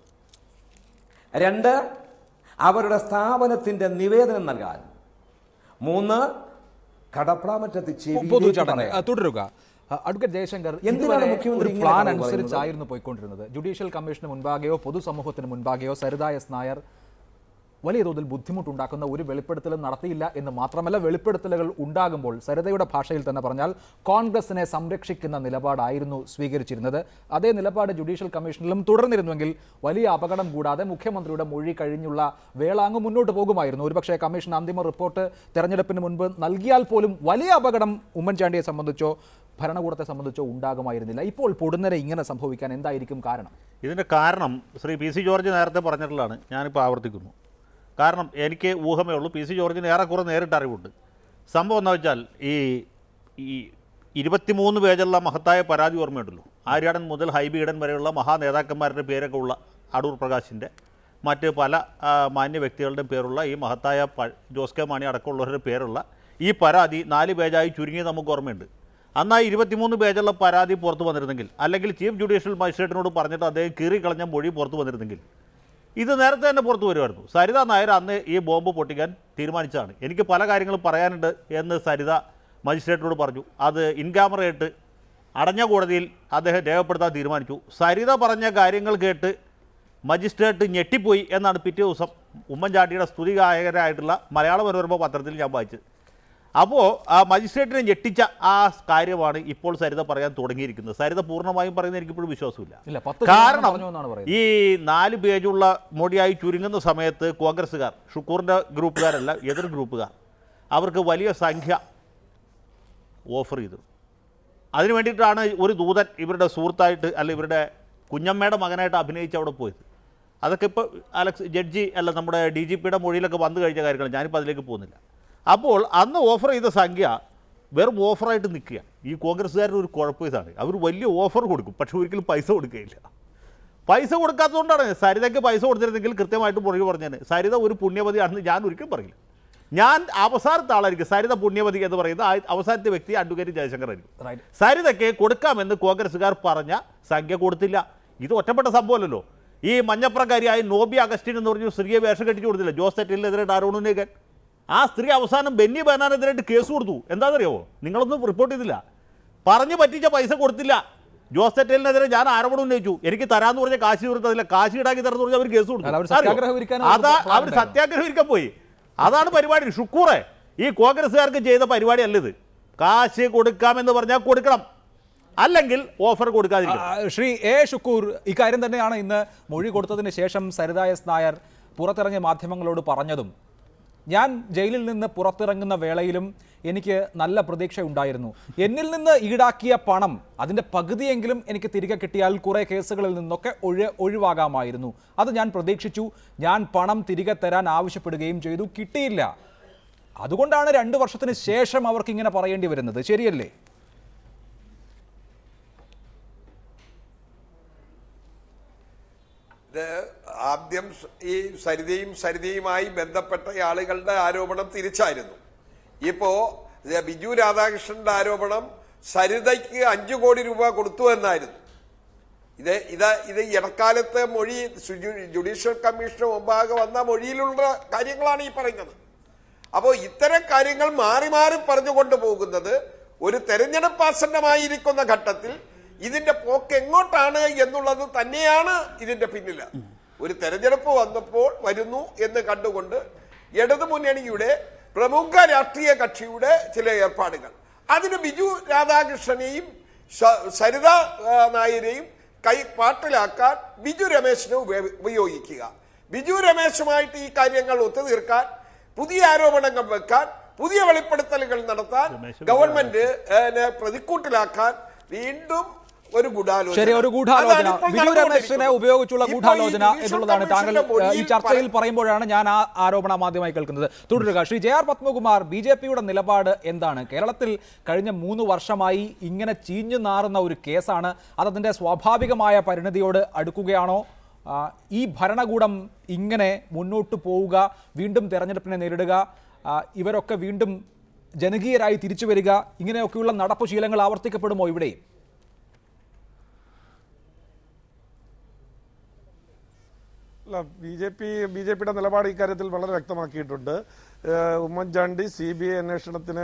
രണ്ട് അവരുടെ സ്ഥാപനത്തിന്റെ നിവേദനം നൽകാൻ മൂന്ന് കടപ്രാമറ്റത്ത് ചെവിയിലേക്ക് പൊതുചടങ്ങ് പറയാൻ. ആ, തുടരുക ആ, അഡ്വക്കേറ്റ് ജയശങ്കർ എന്തിനാണ് ഇതുവരെ മുഖ്യമന്ത്രി ഒരു ഇങ്ങനെ പ്ലാൻ പറയുന്നത്? അനുസരിച്ചായിരുന്നു പോയിക്കൊണ്ടിരുന്നത് ജുഡീഷ്യൽ കമ്മീഷന് മുൻപാകെയോ പൊതുസമൂഹത്തിന് മുൻപാകെയോ സരിത എസ് നായർ വലിയ തോതിൽ ബുദ്ധിമുട്ടുണ്ടാക്കുന്ന ഒരു വെളിപ്പെടുത്തലും നടത്തിയില്ല എന്ന് മാത്രമല്ല വെളിപ്പെടുത്തലുകൾ ഉണ്ടാകുമ്പോൾ സരിതയുടെ ഭാഷയിൽ തന്നെ പറഞ്ഞാൽ കോൺഗ്രസിനെ സംരക്ഷിക്കുന്ന നിലപാടായിരുന്നു സ്വീകരിച്ചിരുന്നത് അതേ നിലപാട് ജുഡീഷ്യൽ കമ്മീഷനിലും തുടർന്നിരുന്നുവെങ്കിൽ വലിയ അപകടം കൂടാതെ മുഖ്യമന്ത്രിയുടെ മൊഴി കഴിഞ്ഞുള്ള വേള അങ്ങ് മുന്നോട്ട് പോകുമായിരുന്നു ഒരുപക്ഷെ കമ്മീഷൻ അന്തിമ റിപ്പോർട്ട് തെരഞ്ഞെടുപ്പിന് മുൻപ് നൽകിയാൽ പോലും വലിയ അപകടം ഉമ്മൻചാണ്ടിയെ സംബന്ധിച്ചോ ഭരണകൂടത്തെ സംബന്ധിച്ചോ ഉണ്ടാകുമായിരുന്നില്ല ഇപ്പോൾ പൊടുന്നനെ ഇങ്ങനെ സംഭവിക്കാൻ എന്തായിരിക്കും കാരണം ഇതിൻ്റെ കാരണം ശ്രീ പി സി ജോർജ് നേരത്തെ പറഞ്ഞിട്ടുള്ളതാണ് ഞാനിപ്പോൾ ആവർത്തിക്കുന്നു കാരണം എനിക്ക് ഊഹമേ ഉള്ളൂ പി സി ജോർജിന് ഏറെക്കുറെ നേരിട്ട് അറിവുണ്ട് സംഭവം എന്താ വെച്ചാൽ ഈ ഈ ഇരുപത്തിമൂന്ന് പേജുള്ള മഹത്തായ പരാതി ഓർമ്മയുണ്ടല്ലോ ആര്യാടൻ മുതൽ ഹൈബീഡൻ വരെയുള്ള മഹാ നേതാക്കന്മാരുടെ പേരൊക്കെ ഉള്ള അടൂർ പ്രകാശിൻ്റെ മറ്റ് പല ആ, മാന്യ വ്യക്തികളുടെയും പേരുള്ള ഈ മഹത്തായ പ ജോസ് കെ മാണി അടക്കമുള്ളവരുടെ പേരുള്ള ഈ പരാതി നാല് പേജായി ചുരുങ്ങിയത് നമുക്ക് ഓർമ്മയുണ്ട് അന്ന് ആ ഇരുപത്തിമൂന്ന് പേജുള്ള പരാതി പുറത്തു വന്നിരുന്നെങ്കിൽ അല്ലെങ്കിൽ ചീഫ് ജുഡീഷ്യൽ മജിസ്ട്രേറ്റിനോട് പറഞ്ഞിട്ട് അദ്ദേഹം കീറിക്കളഞ്ഞ മൊഴി പുറത്തു വന്നിരുന്നെങ്കിൽ ഇത് നേരത്തെ തന്നെ പുറത്തു വരുമായിരുന്നു സരിത നായർ അന്ന് ഈ ബോംബ് പൊട്ടിക്കാൻ തീരുമാനിച്ചതാണ് എനിക്ക് പല കാര്യങ്ങളും പറയാനുണ്ട് എന്ന് സരിത മജിസ്ട്രേറ്റിനോട് പറഞ്ഞു അത് ഇൻ ക്യാമറയായിട്ട് അടഞ്ഞ കോടതിയിൽ അദ്ദേഹം രേഖപ്പെടുത്താൻ തീരുമാനിച്ചു സരിത പറഞ്ഞ കാര്യങ്ങൾ കേട്ട് മജിസ്ട്രേറ്റ് ഞെട്ടിപ്പോയി എന്നാണ് പിറ്റേ ദിവസം ഉമ്മൻചാണ്ടിയുടെ സ്തുതിഗായകരായിട്ടുള്ള മലയാള മനോരമ പത്രത്തിൽ ഞാൻ വായിച്ചത് അപ്പോൾ ആ മജിസ്ട്രേറ്റിനെ ഞെട്ടിച്ച ആ കാര്യമാണ് ഇപ്പോൾ സരിത പറയാൻ തുടങ്ങിയിരിക്കുന്നത് സരിത പൂർണ്ണമായും പറയുന്നത് എനിക്കിപ്പോഴും വിശ്വാസമില്ല ഇല്ല പത്ത് കാരണം പറഞ്ഞു എന്നാണ് പറയുന്നത് ഈ നാല് പേജുള്ള മൊഴിയായി ചുരുങ്ങുന്ന സമയത്ത് കോൺഗ്രസ്സുകാർ ഷുക്കൂറിൻ്റെ ഗ്രൂപ്പുകാരല്ല എതിർ ഗ്രൂപ്പുകാർ അവർക്ക് വലിയ സംഖ്യ ഓഫർ ചെയ്തു അതിന് വേണ്ടിയിട്ടാണ് ഒരു ദൂതൻ ഇവരുടെ സുഹൃത്തായിട്ട് അല്ല ഇവരുടെ കുഞ്ഞമ്മയുടെ മകനായിട്ട് അഭിനയിച്ച് അവിടെ പോയത് അതൊക്കെ ഇപ്പോൾ അലക്സ് ജഡ്ജി അല്ല നമ്മുടെ ഡി ജി പിയുടെ മൊഴിയിലൊക്കെ വന്നു കഴിഞ്ഞ കാര്യങ്ങൾ ഞാനിപ്പോൾ അതിലേക്ക് പോകുന്നില്ല അപ്പോൾ അന്ന് ഓഫർ ചെയ്ത സംഖ്യ വെറും ഓഫറായിട്ട് നിൽക്കുക ഈ കോൺഗ്രസ്സുകാരുടെ ഒരു കുഴപ്പം ഇതാണ് അവർ വലിയ ഓഫർ കൊടുക്കും പക്ഷെ ഒരിക്കലും പൈസ കൊടുക്കുകയില്ല പൈസ കൊടുക്കാത്തതുകൊണ്ടാണ് സരിതയ്ക്ക് പൈസ കൊടുത്തിരുന്നെങ്കിൽ കൃത്യമായിട്ട് പുറകെ പറഞ്ഞേനെ സരിത ഒരു പുണ്യവതിയാണെന്ന് ഞാൻ ഒരിക്കലും പറയില്ല ഞാൻ അവസാനത്തെ ആളായിരിക്കും സരിത പുണ്യവതി എന്ന് പറയുന്ന ആ അവസാനത്തെ വ്യക്തി അഡ്വക്കേറ്റ് ജയശങ്കർ ആയിരിക്കും Right. സരിതയ്ക്ക് കൊടുക്കാമെന്ന് കോൺഗ്രസ്സുകാർ പറഞ്ഞ സംഖ്യ കൊടുത്തില്ല ഇത് ഒറ്റപ്പെട്ട സംഭവമല്ലല്ലോ ഈ മഞ്ഞപ്രകാരിയായ നോബി അഗസ്റ്റിൻ എന്ന് പറഞ്ഞ സ്ത്രീയെ വേഷം കെട്ടിച്ചു കൊടുത്തില്ല ജോസ് തെറ്റിനെതിരായിട്ട് ആരോപണം ആ സ്ത്രീ അവസാനം ബെന്നി ബനാനെതിരായിട്ട് കേസ് കൊടുത്തു എന്താണെന്നറിയാവോ നിങ്ങളൊന്നും റിപ്പോർട്ട് ചെയ്തില്ല പറഞ്ഞു പറ്റിച്ച പൈസ കൊടുത്തില്ല ജോസ് തെറ്റലിനെതിരെ ഞാൻ ആരോപണം ഉന്നയിച്ചു എനിക്ക് തരാന്ന് പറഞ്ഞ കാശ് തീർത്തതില്ല കാശ് ഈടാക്കി തരാന്ന് പറഞ്ഞാൽ അവർ കേസ് അല്ല, അവർ കൊടുത്തു സത്യാഗ്രഹം അറിയോ? ഇരിക്കാൻ അതാ അവർക്ക് plan അവർ ഉണ്ടായിരുന്നു. സത്യാഗ്രഹം ഇരിക്കാൻ പോയി അതാണ് പരിപാടി ഷുക്കൂറെ ഈ കോൺഗ്രസ്സുകാർക്ക് ചെയ്ത പരിപാടി അല്ല ഇത് കാശ് കൊടുക്കാമെന്ന് പറഞ്ഞാൽ കൊടുക്കണം അല്ലെങ്കിൽ ഓഫർ കൊടുക്കാതിരിക്കണം ആ, ശ്രീ എ ഷുക്കൂർ ഇക്കാര്യം തന്നെയാണ് ഇന്ന് മൊഴി കൊടുത്തതിന് ശേഷം സരിത എസ് നായർ പുറത്തിറങ്ങിയ മാധ്യമങ്ങളോട് പറഞ്ഞതും ഞാൻ ജയിലിൽ നിന്ന് പുറത്തിറങ്ങുന്ന വേളയിലും എനിക്ക് നല്ല പ്രതീക്ഷ ഉണ്ടായിരുന്നു എന്നിൽ നിന്ന് ഈടാക്കിയ പണം അതിൻ്റെ പകുതിയെങ്കിലും എനിക്ക് തിരികെ കിട്ടിയാൽ കുറേ കേസുകളിൽ നിന്നൊക്കെ ഒഴി ഒഴിവാകാമായിരുന്നു അത് ഞാൻ പ്രതീക്ഷിച്ചു ഞാൻ പണം തിരികെ തരാൻ ആവശ്യപ്പെടുകയും ചെയ്തു കിട്ടിയില്ല അതുകൊണ്ടാണ് രണ്ട് വർഷത്തിന് ശേഷം അവർക്ക് ഇങ്ങനെ പറയേണ്ടി വരുന്നത് ശരിയല്ലേ ഇത് ആദ്യം സ് ഈ സരിതയും സരിതയുമായി ബന്ധപ്പെട്ട ആളുകളുടെ ആരോപണം തിരിച്ചായിരുന്നു ഇപ്പോ ഇത് ബിജു രാധാകൃഷ്ണന്റെ ആരോപണം സരിതയ്ക്ക് അഞ്ചു കോടി രൂപ കൊടുത്തു എന്നായിരുന്നു ഇത് ഇത് ഇത് ഇടക്കാലത്ത് മൊഴി സുജു- ജുഡീഷ്യൽ കമ്മീഷന് മുമ്പാകെ വന്ന മൊഴിയിലുള്ള കാര്യങ്ങളാണ് ഈ പറയുന്നത് അപ്പോൾ ഇത്തരം കാര്യങ്ങൾ മാറി മാറി പറഞ്ഞുകൊണ്ട് പോകുന്നത് ഒരു തെരഞ്ഞെടുപ്പ് ആസന്നമായിരിക്കുന്ന ഘട്ടത്തിൽ ഇതിന്റെ പോക്ക് എങ്ങോട്ടാണ് എന്നുള്ളത് തന്നെയാണ് ഇതിന്റെ പിന്നിൽ ഒരു തെരഞ്ഞെടുപ്പ് വന്നപ്പോൾ വരുന്നു എന്ന് കണ്ടുകൊണ്ട് ഇടതു മുന്നണിയുടെ പ്രമുഖ രാഷ്ട്രീയ കക്ഷിയുടെ ചില ഏർപ്പാടുകൾ അതിന് ബിജു രാധാകൃഷ്ണനെയും സ- സരിത ആ, നായരെയും കൈ പാട്ടിലാക്കാൻ ബിജു രമേശിനെ ഉപയോ- ഉപയോഗിക്കുക ബിജു രമേശുമായിട്ട് ഈ കാര്യങ്ങൾ ഒത്തുതീർക്കാൻ പുതിയ ആരോപണങ്ങൾ വെക്കാൻ പുതിയ വെളിപ്പെടുത്തലുകൾ നടത്താൻ ഗവൺമെന്റ് ഏ, പ്രതിക്കൂട്ടിലാക്കാൻ വീണ്ടും ഒരു ഗൂഢാലോചന ശരി ഒരു ഗൂഢാലോചന അതാണ് ഇപ്പോൾ ബിജു രമേശിനെ നടന്നുകൊണ്ടിരിക്കുന്നത്. ഉപയോഗിച്ചുള്ള ഇപ്പോൾ ഈ ഗൂഢാലോചന ജുഡീഷ്യൽ എന്നുള്ളതാണ് താങ്കൾ കമ്മീഷന്റെ ഏഹ്, ഈ മൊഴിയിൽ ചർച്ചയിൽ പറ- പറയുമ്പോഴാണ് ഞാൻ ആ ആരോപണം ആദ്യമായി കേൾക്കുന്നത് തുടരുക Shri J R Padmakumar B J പിയുടെ നിലപാട് എന്താണ് കേരളത്തിൽ കഴിഞ്ഞ മൂന്ന് വർഷമായി ഇങ്ങനെ ചീഞ്ഞു നാറുന്ന ഒരു കേസാണ് അതതിൻ്റെ സ്വാഭാവികമായ പരിണതിയോട് അടുക്കുകയാണോ ആ, ഈ ഭരണകൂടം ഇങ്ങനെ മുന്നോട്ട് പോവുക വീണ്ടും തെരഞ്ഞെടുപ്പിനെ നേരിടുക ആ, ഇവരൊക്കെ വീണ്ടും ജനകീയരായി തിരിച്ചു വരിക ഇങ്ങനെയൊക്കെയുള്ള നടപ്പു ശീലങ്ങൾ ആവർത്തിക്കപ്പെടുമോ ഇവിടെയും അല്ല B J P B J പിയുടെ നിലപാട് ഇക്കാര്യത്തിൽ വളരെ വ്യക്തമാക്കിയിട്ടുണ്ട് ഏഹ് ഉമ്മൻചാണ്ടി സി ബി ഐ അന്വേഷണത്തിന്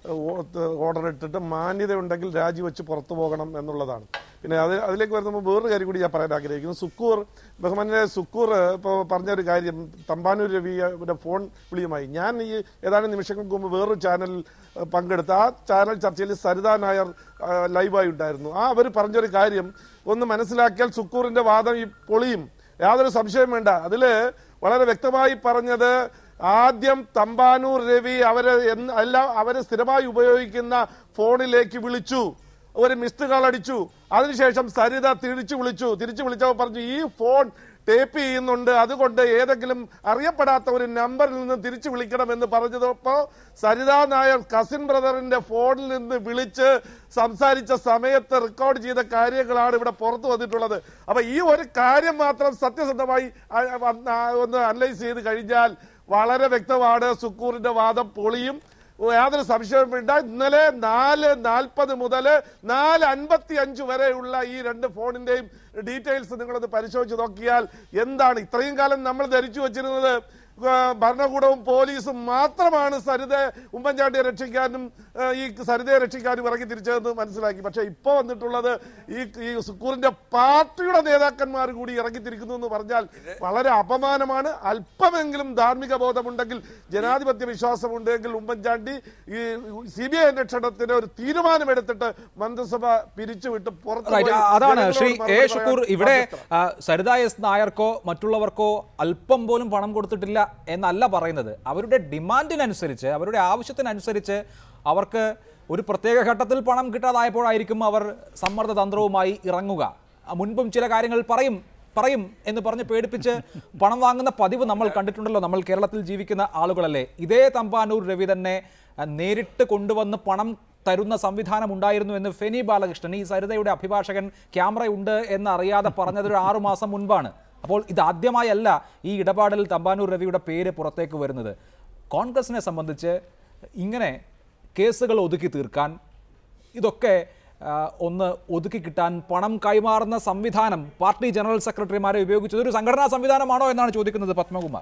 ഓർഡർ ഇട്ടിട്ട് മാന്യതയുണ്ടെങ്കിൽ രാജിവെച്ച് പുറത്തു പോകണം എന്നുള്ളതാണ് പിന്നെ അത് അതിലേക്ക് വരുമ്പോൾ വേറൊരു കാര്യം കൂടി ഞാൻ പറയാൻ ആഗ്രഹിക്കുന്നു സുക്കൂർ ബഹുമാനെ സുക്കൂർ ഇപ്പോൾ പറഞ്ഞൊരു കാര്യം തമ്പാനൂർ രവിയുടെ ഫോൺ വിളിയുമായി ഞാൻ ഈ ഏതാനും നിമിഷങ്ങൾക്ക് മുമ്പ് വേറൊരു ചാനലിൽ ഏഹ് പങ്കെടുത്ത ആ ചാനൽ ചർച്ചയിൽ സരിതാ നായർ ആ, ലൈവായി ഉണ്ടായിരുന്നു ആ അവർ പറഞ്ഞൊരു കാര്യം ഒന്ന് മനസ്സിലാക്കിയാൽ സുക്കൂറിന്റെ വാദം ഈ പൊളിയും യാതൊരു സംശയം വേണ്ട അതില് വളരെ വ്യക്തമായി പറഞ്ഞത് ആദ്യം തമ്പാനൂർ രവി അവരെ എന്ന് എല്ലാം അവരെ സ്ഥിരമായി ഉപയോഗിക്കുന്ന ഫോണിലേക്ക് വിളിച്ചു ഒരു മിസ്ഡ് കാൾ അടിച്ചു അതിനുശേഷം സരിത തിരിച്ചു വിളിച്ചു തിരിച്ചു വിളിച്ചപ്പോൾ പറഞ്ഞു ഈ ഫോൺ ടേപ്പ് ചെയ്യുന്നുണ്ട് അതുകൊണ്ട് ഏതെങ്കിലും അറിയപ്പെടാത്ത ഒരു നമ്പറിൽ നിന്ന് തിരിച്ചു വിളിക്കണമെന്ന് പറഞ്ഞതപ്പോ സരിതാ നായർ കസിൻ ബ്രദറിന്റെ ഫോണിൽ നിന്ന് വിളിച്ച് സംസാരിച്ച സമയത്ത് റെക്കോർഡ് ചെയ്ത കാര്യങ്ങളാണ് ഇവിടെ പുറത്തു വന്നിട്ടുള്ളത് അപ്പൊ ഈ ഒരു കാര്യം മാത്രം സത്യസന്ധമായി ആ- ആ- ഒന്ന് അനലൈസ് ചെയ്ത് കഴിഞ്ഞാൽ വളരെ വ്യക്തമാണ് സുക്കൂറിന്റെ വാദം പൊളിയും യാതൊരു സംശയവും വേണ്ട ഇന്നലെ നാല് നാൽപ്പത് മുതൽ നാല് അൻപത്തി അഞ്ച് വരെയുള്ള ഈ രണ്ട് ഫോണിന്റെയും ഡീറ്റെയിൽസ് നിങ്ങളൊന്ന് പരിശോധിച്ച് നോക്കിയാൽ എന്താണ് ഇത്രയും കാലം നമ്മൾ ധരിച്ചു വച്ചിരുന്നത് ആ, ഭരണകൂടവും പോലീസും മാത്രമാണ് സരിത ഉമ്മൻചാണ്ടിയെ രക്ഷിക്കാനും ആ, ഈ സരിതയെ രക്ഷിക്കാനും ഇറങ്ങി തിരിച്ചതെന്ന് മനസ്സിലാക്കി പക്ഷെ ഇപ്പൊ വന്നിട്ടുള്ളത് ഈ ഈ സുക്കൂറിന്റെ പാർട്ടിയുടെ നേതാക്കന്മാർ കൂടി ഇറങ്ങിത്തിരിക്കുന്നു എന്ന് പറഞ്ഞാൽ വളരെ അപമാനമാണ് അല്പമെങ്കിലും ധാർമ്മിക ബോധമുണ്ടെങ്കിൽ ജനാധിപത്യ വിശ്വാസമുണ്ടെങ്കിൽ ഉമ്മൻചാണ്ടി ഈ സി ബി ഐ അന്വേഷണത്തിന് ഒരു തീരുമാനമെടുത്തിട്ട് മന്ത്രിസഭ പിരിച്ചുവിട്ട് പുറത്തു റൈറ്റ് പോയി അതാണ് ജനങ്ങളോട് ശ്രീ മറുപടി എ പറയാൻ ഷുക്കൂർ ഇവിടെ ബാധ്യസ്ഥ. ആ, സരിത എസ് നായർക്കോ മറ്റുള്ളവർക്കോ അല്പം പോലും പണം കൊടുത്തിട്ടില്ല എന്നല്ല പറയുന്നത് അവരുടെ ഡിമാൻഡിനനുസരിച്ച് അവരുടെ ആവശ്യത്തിനനുസരിച്ച് അവർക്ക് ഒരു പ്രത്യേക ഘട്ടത്തിൽ പണം കിട്ടാതായപ്പോഴായിരിക്കും അവർ സമ്മർദ്ദ തന്ത്രവുമായി ഇറങ്ങുക ആ, മുൻപും ചില കാര്യങ്ങൾ പറയും പറയും എന്ന് പറഞ്ഞ് പേടിപ്പിച്ച് പണം വാങ്ങുന്ന പതിവ് നമ്മൾ കണ്ടിട്ടുണ്ടല്ലോ നമ്മൾ കേരളത്തിൽ ജീവിക്കുന്ന ആളുകളല്ലേ ഇതേ തമ്പാനൂർ രവി തന്നെ ആ, നേരിട്ട് കൊണ്ടുവന്ന് പണം തരുന്ന സംവിധാനം ഉണ്ടായിരുന്നു എന്ന് ഫെനി ബാലകൃഷ്ണൻ ഈ സരിതയുടെ അഭിഭാഷകൻ ക്യാമറ ഉണ്ട് എന്ന് അറിയാതെ പറഞ്ഞത് ഒരു ആറു മാസം മുൻപാണ് അപ്പോൾ ഇതാദ്യമായല്ല ഈ ഇടപാടിൽ തമ്പാനൂർ രവിയുടെ പേര് പുറത്തേക്ക് വരുന്നത് കോൺഗ്രസിനെ സംബന്ധിച്ച് ഇങ്ങനെ കേസുകൾ ഒതുക്കി തീർക്കാൻ ഇതൊക്കെ ആ, ഒന്ന് ഒതുക്കി കിട്ടാൻ പണം കൈമാറുന്ന സംവിധാനം പാർട്ടി ജനറൽ സെക്രട്ടറിമാരെ ഉപയോഗിച്ചത് ഒരു സംഘടനാ സംവിധാനമാണോ എന്നാണ് ചോദിക്കുന്നത് പത്മകുമാർ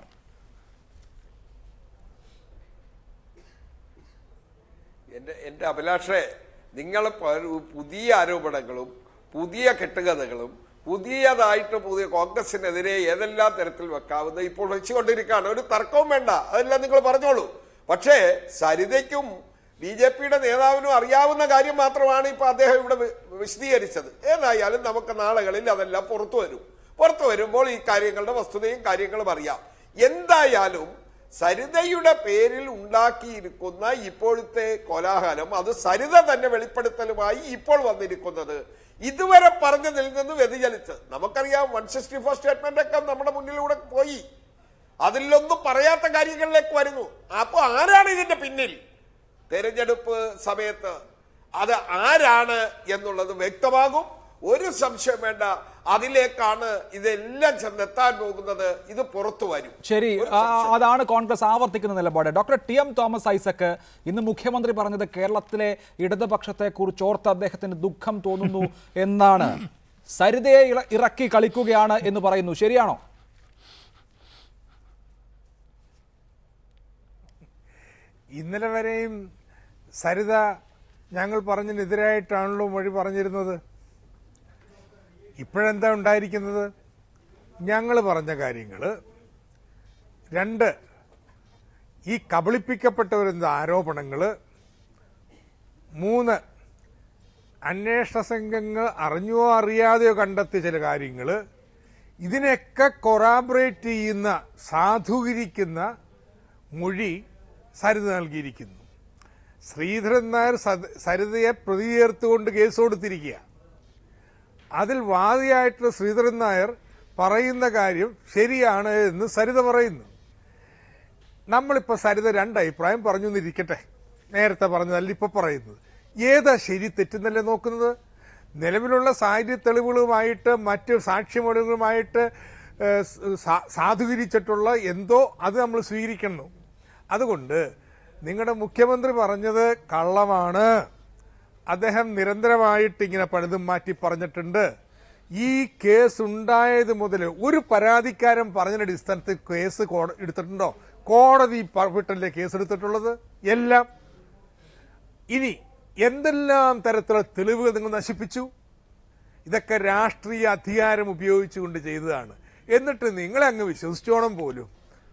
എൻ്റെ എൻ്റെ അഭിലാഷേ നിങ്ങൾ പ- പുതിയ ആരോപണങ്ങളും പുതിയ കെട്ടുകഥകളും പുതിയതായിട്ട് പുതിയ കോൺഗ്രസിനെതിരെ ഏതെല്ലാം തരത്തിൽ വെക്കാവുന്ന ഇപ്പോൾ വെച്ചുകൊണ്ടിരിക്കുകയാണ് ഒരു തർക്കവും വേണ്ട അതെല്ലാം നിങ്ങൾ പറഞ്ഞോളൂ പക്ഷേ സരിതയ്ക്കും ബി ജെ പിയുടെ നേതാവിനും അറിയാവുന്ന കാര്യം മാത്രമാണ് ഇപ്പൊ അദ്ദേഹം ഇവിടെ വി- വിശദീകരിച്ചത് ഏതായാലും നമുക്ക് നാളുകളിൽ അതെല്ലാം പുറത്തു വരും പുറത്തു വരുമ്പോൾ ഈ കാര്യങ്ങളുടെ വസ്തുതയും കാര്യങ്ങളും അറിയാം എന്തായാലും സരിതയുടെ പേരിൽ ഉണ്ടാക്കിയിരിക്കുന്ന ഇപ്പോഴത്തെ കോലാഹലം അത് സരിത തന്നെ വെളിപ്പെടുത്തലുമായി ഇപ്പോൾ വന്നിരിക്കുന്നത് ഇതുവരെ പറഞ്ഞതിൽ നിന്ന് വ്യതിചലിച്ച് നമുക്കറിയാം വൺ സിക്സ്റ്റി ഫോർ സ്റ്റേറ്റ്മെന്റ് ഒക്കെ നമ്മുടെ മുന്നിലൂടെ പോയി അതിലൊന്നും പറയാത്ത കാര്യങ്ങളിലേക്ക് വരുന്നു അപ്പൊ ആരാണ് ഇതിന്റെ പിന്നിൽ തെരഞ്ഞെടുപ്പ് സമയത്ത് അത് ആരാണ് എന്നുള്ളത് വ്യക്തമാകും ഒരു സംശയം വേണ്ട അതിലേക്കാണ് ഇതെല്ലാം ചെന്നെത്താൻ പോകുന്നത് ഇത് പുറത്തു വരും ശരി ആ, അതാണ് കോൺഗ്രസ് ആവർത്തിക്കുന്ന നിലപാട് doctor T M Thomas Isaac ഇന്ന് മുഖ്യമന്ത്രി പറഞ്ഞത് കേരളത്തിലെ ഇടതുപക്ഷത്തെ കുറിച്ച് ഓർത്ത് അദ്ദേഹത്തിന് ദുഃഖം തോന്നുന്നു എന്നാണ് സരിതയെ ഇള- ഇറക്കി കളിക്കുകയാണ് എന്ന് പറയുന്നു ശരിയാണോ ഇന്നലെ വരെയും സരിത ഞങ്ങൾ പറഞ്ഞതിനെതിരായിട്ടാണല്ലോ മൊഴി പറഞ്ഞിരുന്നത് ഇപ്പോഴെന്താ ഉണ്ടായിരിക്കുന്നത് ഞങ്ങൾ പറഞ്ഞ കാര്യങ്ങൾ രണ്ട് ഈ കബളിപ്പിക്കപ്പെട്ടവരെന്ന ആരോപണങ്ങൾ മൂന്ന് അന്വേഷണ സംഘങ്ങൾ അറിഞ്ഞോ അറിയാതെയോ കണ്ടെത്തിയ ചില കാര്യങ്ങൾ ഇതിനെയൊക്കെ കൊറാബറേറ്റ് ചെയ്യുന്ന സാധൂകരിക്കുന്ന മൊഴി സരിത നൽകിയിരിക്കുന്നു ശ്രീധരൻ നായർ സത- സരിതയെ പ്രതി ചേർത്തുകൊണ്ട് കേസ് കൊടുത്തിരിക്കുക അതിൽ വാദിയായിട്ട് ശ്രീധരൻ നായർ പറയുന്ന കാര്യം ശരിയാണ് എന്ന് സരിത പറയുന്നു നമ്മളിപ്പോൾ സരിത രണ്ട് അഭിപ്രായം പറഞ്ഞു എന്നിരിക്കട്ടെ നേരത്തെ പറഞ്ഞതല്ല ഇപ്പൊ പറയുന്നത് ഏതാ ശരി തെറ്റെന്നല്ലേ നോക്കുന്നത് നിലവിലുള്ള സാഹചര്യ തെളിവുകളുമായിട്ട് മറ്റ് സാക്ഷ്യമൊഴികളുമായിട്ട് ഏഹ്, സാ- സാധൂകരിച്ചിട്ടുള്ള എന്തോ അത് നമ്മൾ സ്വീകരിക്കണം അതുകൊണ്ട് നിങ്ങളുടെ മുഖ്യമന്ത്രി പറഞ്ഞത് കള്ളമാണ് അദ്ദേഹം നിരന്തരമായിട്ട് ഇങ്ങനെ പലതും മാറ്റി പറഞ്ഞിട്ടുണ്ട് ഈ കേസ് ഉണ്ടായത് മുതൽ ഒരു പരാതിക്കാരൻ പറഞ്ഞതിന്റെ അടിസ്ഥാനത്തിൽ കേസ് കോട- എടുത്തിട്ടുണ്ടോ കോടതി വിട്ടല്ലേ കേസ് എടുത്തിട്ടുള്ളത് എല്ലാം ഇനി എന്തെല്ലാം തരത്തിലുള്ള തെളിവുകൾ നിങ്ങൾ നശിപ്പിച്ചു ഇതൊക്കെ രാഷ്ട്രീയ അധികാരം ഉപയോഗിച്ചുകൊണ്ട് ചെയ്തതാണ് എന്നിട്ട് നിങ്ങളെ അങ്ങ് വിശ്വസിച്ചോണം പോലും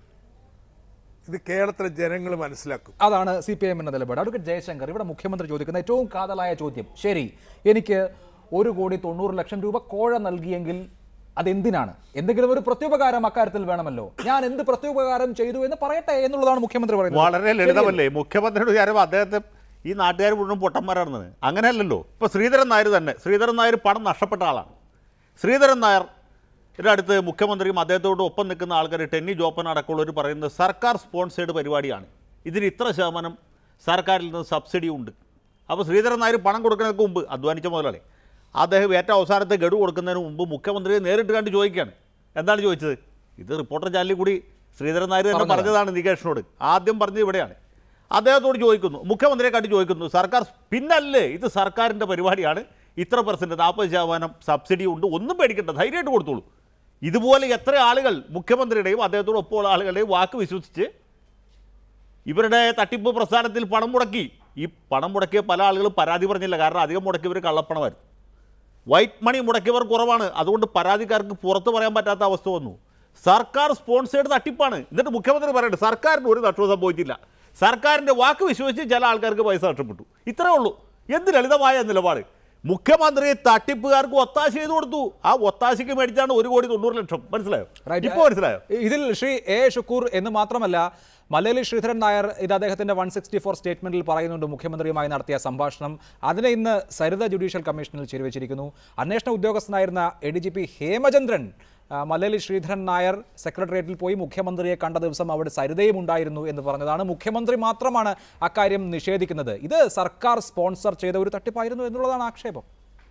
ഇത് കേരളത്തിലെ ജനങ്ങൾ മനസ്സിലാക്കും അതാണ് സി പി എമ്മിന്റെ നിലപാട് അഡ്വക്കേറ്റ് ജയശങ്കർ ഇവിടെ മുഖ്യമന്ത്രി ചോദിക്കുന്ന ഏറ്റവും കാതലായ ചോദ്യം ശരി എനിക്ക് ഒരു കോടി തൊണ്ണൂറ് ലക്ഷം രൂപ കോഴ നൽകിയെങ്കിൽ അതെന്തിനാണ് എന്തെങ്കിലും ഒരു പ്രത്യുപകാരം അക്കാര്യത്തിൽ വേണമല്ലോ ഞാൻ എന്ത് പ്രത്യുപകാരം ചെയ്തു എന്ന് പറയട്ടെ എന്നുള്ളതാണ് മുഖ്യമന്ത്രി പറയുന്നത് വളരെ ലളിതമല്ലേ മുഖ്യമന്ത്രിയുടെ വിചാരം അദ്ദേഹത്തെ ഈ നാട്ടുകാർ മുഴുവൻ പൊട്ടന്മാരാണെന്ന് അങ്ങനെയല്ലല്ലോ ഇപ്പൊ ശ്രീധരൻ നായർ തന്നെ ശ്രീധരൻ നായർ പണം നഷ്ടപ്പെട്ട ആളാണ് ശ്രീധരൻ നായർ ഇതിൻ്റെ അടുത്ത് മുഖ്യമന്ത്രിയും അദ്ദേഹത്തോട് ഒപ്പം നിൽക്കുന്ന ആൾക്കാർ ടെന്നി ജോപ്പൻ അടക്കമുള്ളവർ പറയുന്നത് സർക്കാർ സ്പോൺസേഡ് പരിപാടിയാണ് ഇതിന് ഇത്ര ശതമാനം സർക്കാരിൽ നിന്ന് സബ്സിഡി ഉണ്ട് അപ്പോൾ ശ്രീധരൻ നായർ പണം കൊടുക്കുന്നതിന് മുമ്പ് അധ്വാനിച്ച മുതലാളി അദ്ദേഹം ഏറ്റവും അവസാനത്തെ ഗഡു കൊടുക്കുന്നതിന് മുമ്പ് മുഖ്യമന്ത്രിയെ നേരിട്ട് കണ്ട് ചോദിക്കുകയാണ് എന്താണ് ചോദിച്ചത് ഇത് റിപ്പോർട്ടർ ചാനലിൽ കൂടി ശ്രീധരൻ നായർ തന്നെ പറഞ്ഞതാണ്. പറഞ്ഞതാണ് നികേഷിനോട് ആദ്യം പറഞ്ഞത് ഇവിടെയാണ് അദ്ദേഹത്തോട് ചോദിക്കുന്നു മുഖ്യമന്ത്രിയെ കണ്ട് ചോദിക്കുന്നു സർക്കാർ പിന്നല്ലേ ഇത് സർക്കാരിൻ്റെ പരിപാടിയാണ് ഇത്ര പെർസെൻറ്റ് നാൽപ്പത് ശതമാനം സബ്സിഡി ഉണ്ട് ഒന്നും പേടിക്കണ്ട ധൈര്യമായിട്ട് കൊടുത്തോളൂ ഇതുപോലെ എത്ര ആളുകൾ മുഖ്യമന്ത്രിയുടെയും അദ്ദേഹത്തോട് ഒപ്പമുള്ള ആളുകളുടെയും വാക്ക് വിശ്വസിച്ച് ഇവരുടെ തട്ടിപ്പ് പ്രസ്ഥാനത്തിൽ പണം മുടക്കി ഈ പണം മുടക്കിയ പല ആളുകളും പരാതി പറഞ്ഞില്ല കാരണം അധികം മുടക്കിയവർ കള്ളപ്പണമായിരുന്നു വൈറ്റ് മണി മുടക്കിയവർ കുറവാണ് അതുകൊണ്ട് പരാതിക്കാർക്ക് പുറത്ത് പറയാൻ പറ്റാത്ത അവസ്ഥ വന്നു സർക്കാർ സ്പോൺസേഡ് തട്ടിപ്പാണ് എന്നിട്ട് മുഖ്യമന്ത്രി പറയട്ടെ സർക്കാരിന് ഒരു നഷ്ടവും സംഭവിച്ചില്ല സർക്കാരിൻ്റെ വാക്ക് വിശ്വസിച്ച് ചില ആൾക്കാർക്ക് പൈസ നഷ്ടപ്പെട്ടു ഇത്രേ ഉള്ളൂ എന്ത് ലളിതമായ നിലപാട് മുഖ്യമന്ത്രി തട്ടിപ്പുകാർക്ക് ഒത്താശ ചെയ്തു കൊടുത്തു ആ ഒത്താശയ്ക്ക് മേടിച്ചാണ് ഒരു കോടി തൊണ്ണൂറ് ലക്ഷം മനസ്സിലായോ Right. ഇപ്പോൾ മനസ്സിലായോ ഇതിൽ ശ്രീ എ ഷുക്കൂർ എന്ന് മാത്രമല്ല മലയാളി ശ്രീധരൻ നായർ ഇത് അദ്ദേഹത്തിന്റെ വൺ സിക്സ്റ്റി ഫോർ സ്റ്റേറ്റ്മെന്റിൽ പറയുന്നുണ്ട് മുഖ്യമന്ത്രിയുമായി നടത്തിയ സംഭാഷണം അതിനെ ഇന്ന് സരിത ജുഡീഷ്യൽ കമ്മീഷനിൽ ചെരുവച്ചിരിക്കുന്നു അന്വേഷണ ഉദ്യോഗസ്ഥനായിരുന്ന A D G P Hemachandran ആ, മലയാളി ശ്രീധരൻ നായർ സെക്രട്ടേറിയറ്റിൽ പോയി മുഖ്യമന്ത്രിയെ കണ്ട ദിവസം അവിടെ സരിതയും ഉണ്ടായിരുന്നു എന്ന് പറഞ്ഞതാണ് മുഖ്യമന്ത്രി മാത്രമാണ് അക്കാര്യം നിഷേധിക്കുന്നത് ഇത് സർക്കാർ സ്പോൺസർ ചെയ്ത ഒരു തട്ടിപ്പായിരുന്നു എന്നുള്ളതാണ് ആക്ഷേപം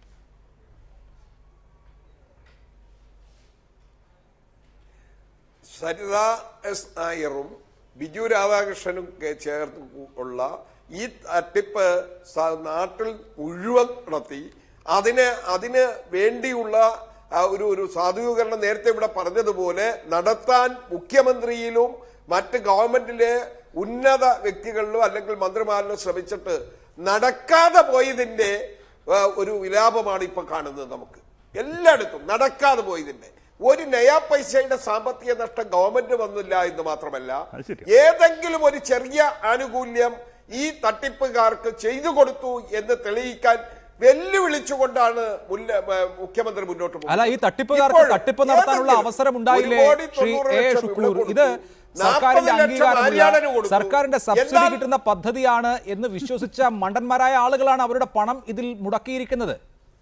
സരിത എസ് നായറും ബിജു രാധാകൃഷ്ണനും ഒക്കെ ചേർന്ന് ഉള്ള ഈ തട്ടിപ്പ് സ- നാട്ടിൽ മുഴുവൻ നടത്തി അതിന് അതിന് വേണ്ടിയുള്ള ആ, ഒരു ഒരു സാധൂകരണം നേരത്തെ ഇവിടെ പറഞ്ഞതുപോലെ നടത്താൻ മുഖ്യമന്ത്രിയിലും മറ്റ് ഗവൺമെന്റിലെ ഉന്നത വ്യക്തികളിലും അല്ലെങ്കിൽ മന്ത്രിമാരിലും ശ്രമിച്ചിട്ട് നടക്കാതെ പോയതിന്റെ ആ, ഒരു വിലാപമാണ് ഇപ്പൊ കാണുന്നത് നമുക്ക് എല്ലായിടത്തും നടക്കാതെ പോയതിന്റെ ഒരു നയാ പൈസയുടെ സാമ്പത്തിക നഷ്ടം ഗവൺമെന്റ് വന്നില്ല എന്ന് മാത്രമല്ല അത് ശരിയാ. ഏതെങ്കിലും ഒരു ചെറിയ ആനുകൂല്യം ഈ തട്ടിപ്പുകാർക്ക് ചെയ്തു കൊടുത്തു എന്ന് തെളിയിക്കാൻ വെല്ലുവിളിച്ചുകൊണ്ടാണ് മുല്ല- ഏ, മുഖ്യമന്ത്രി മുന്നോട്ട് പോകുന്നത്. അല്ല ഈ തട്ടിപ്പുകാർക്ക് ഇപ്പോഴും തട്ടിപ്പ് നടത്താനുള്ള ഏതെങ്കിലും അവസരം ഉണ്ടായില്ലേ ഒരു കോടി ശ്രീ തൊണ്ണൂറ് എ ലക്ഷം ഷുക്കൂർ ഇവിടെ ഇത് കൊടുത്തു. സർക്കാരിന്റെ 40 ലക്ഷം അംഗീകാരമുള്ള ഹരിയാനന് കൊടുത്തു. സർക്കാരിന്റെ സബ്സിഡി എന്നാൽ കിട്ടുന്ന പദ്ധതിയാണ് എന്ന് വിശ്വസിച്ച മണ്ടന്മാരായ ആളുകളാണ് അവരുടെ പണം ഇതിൽ മുടക്കിയിരിക്കുന്നത്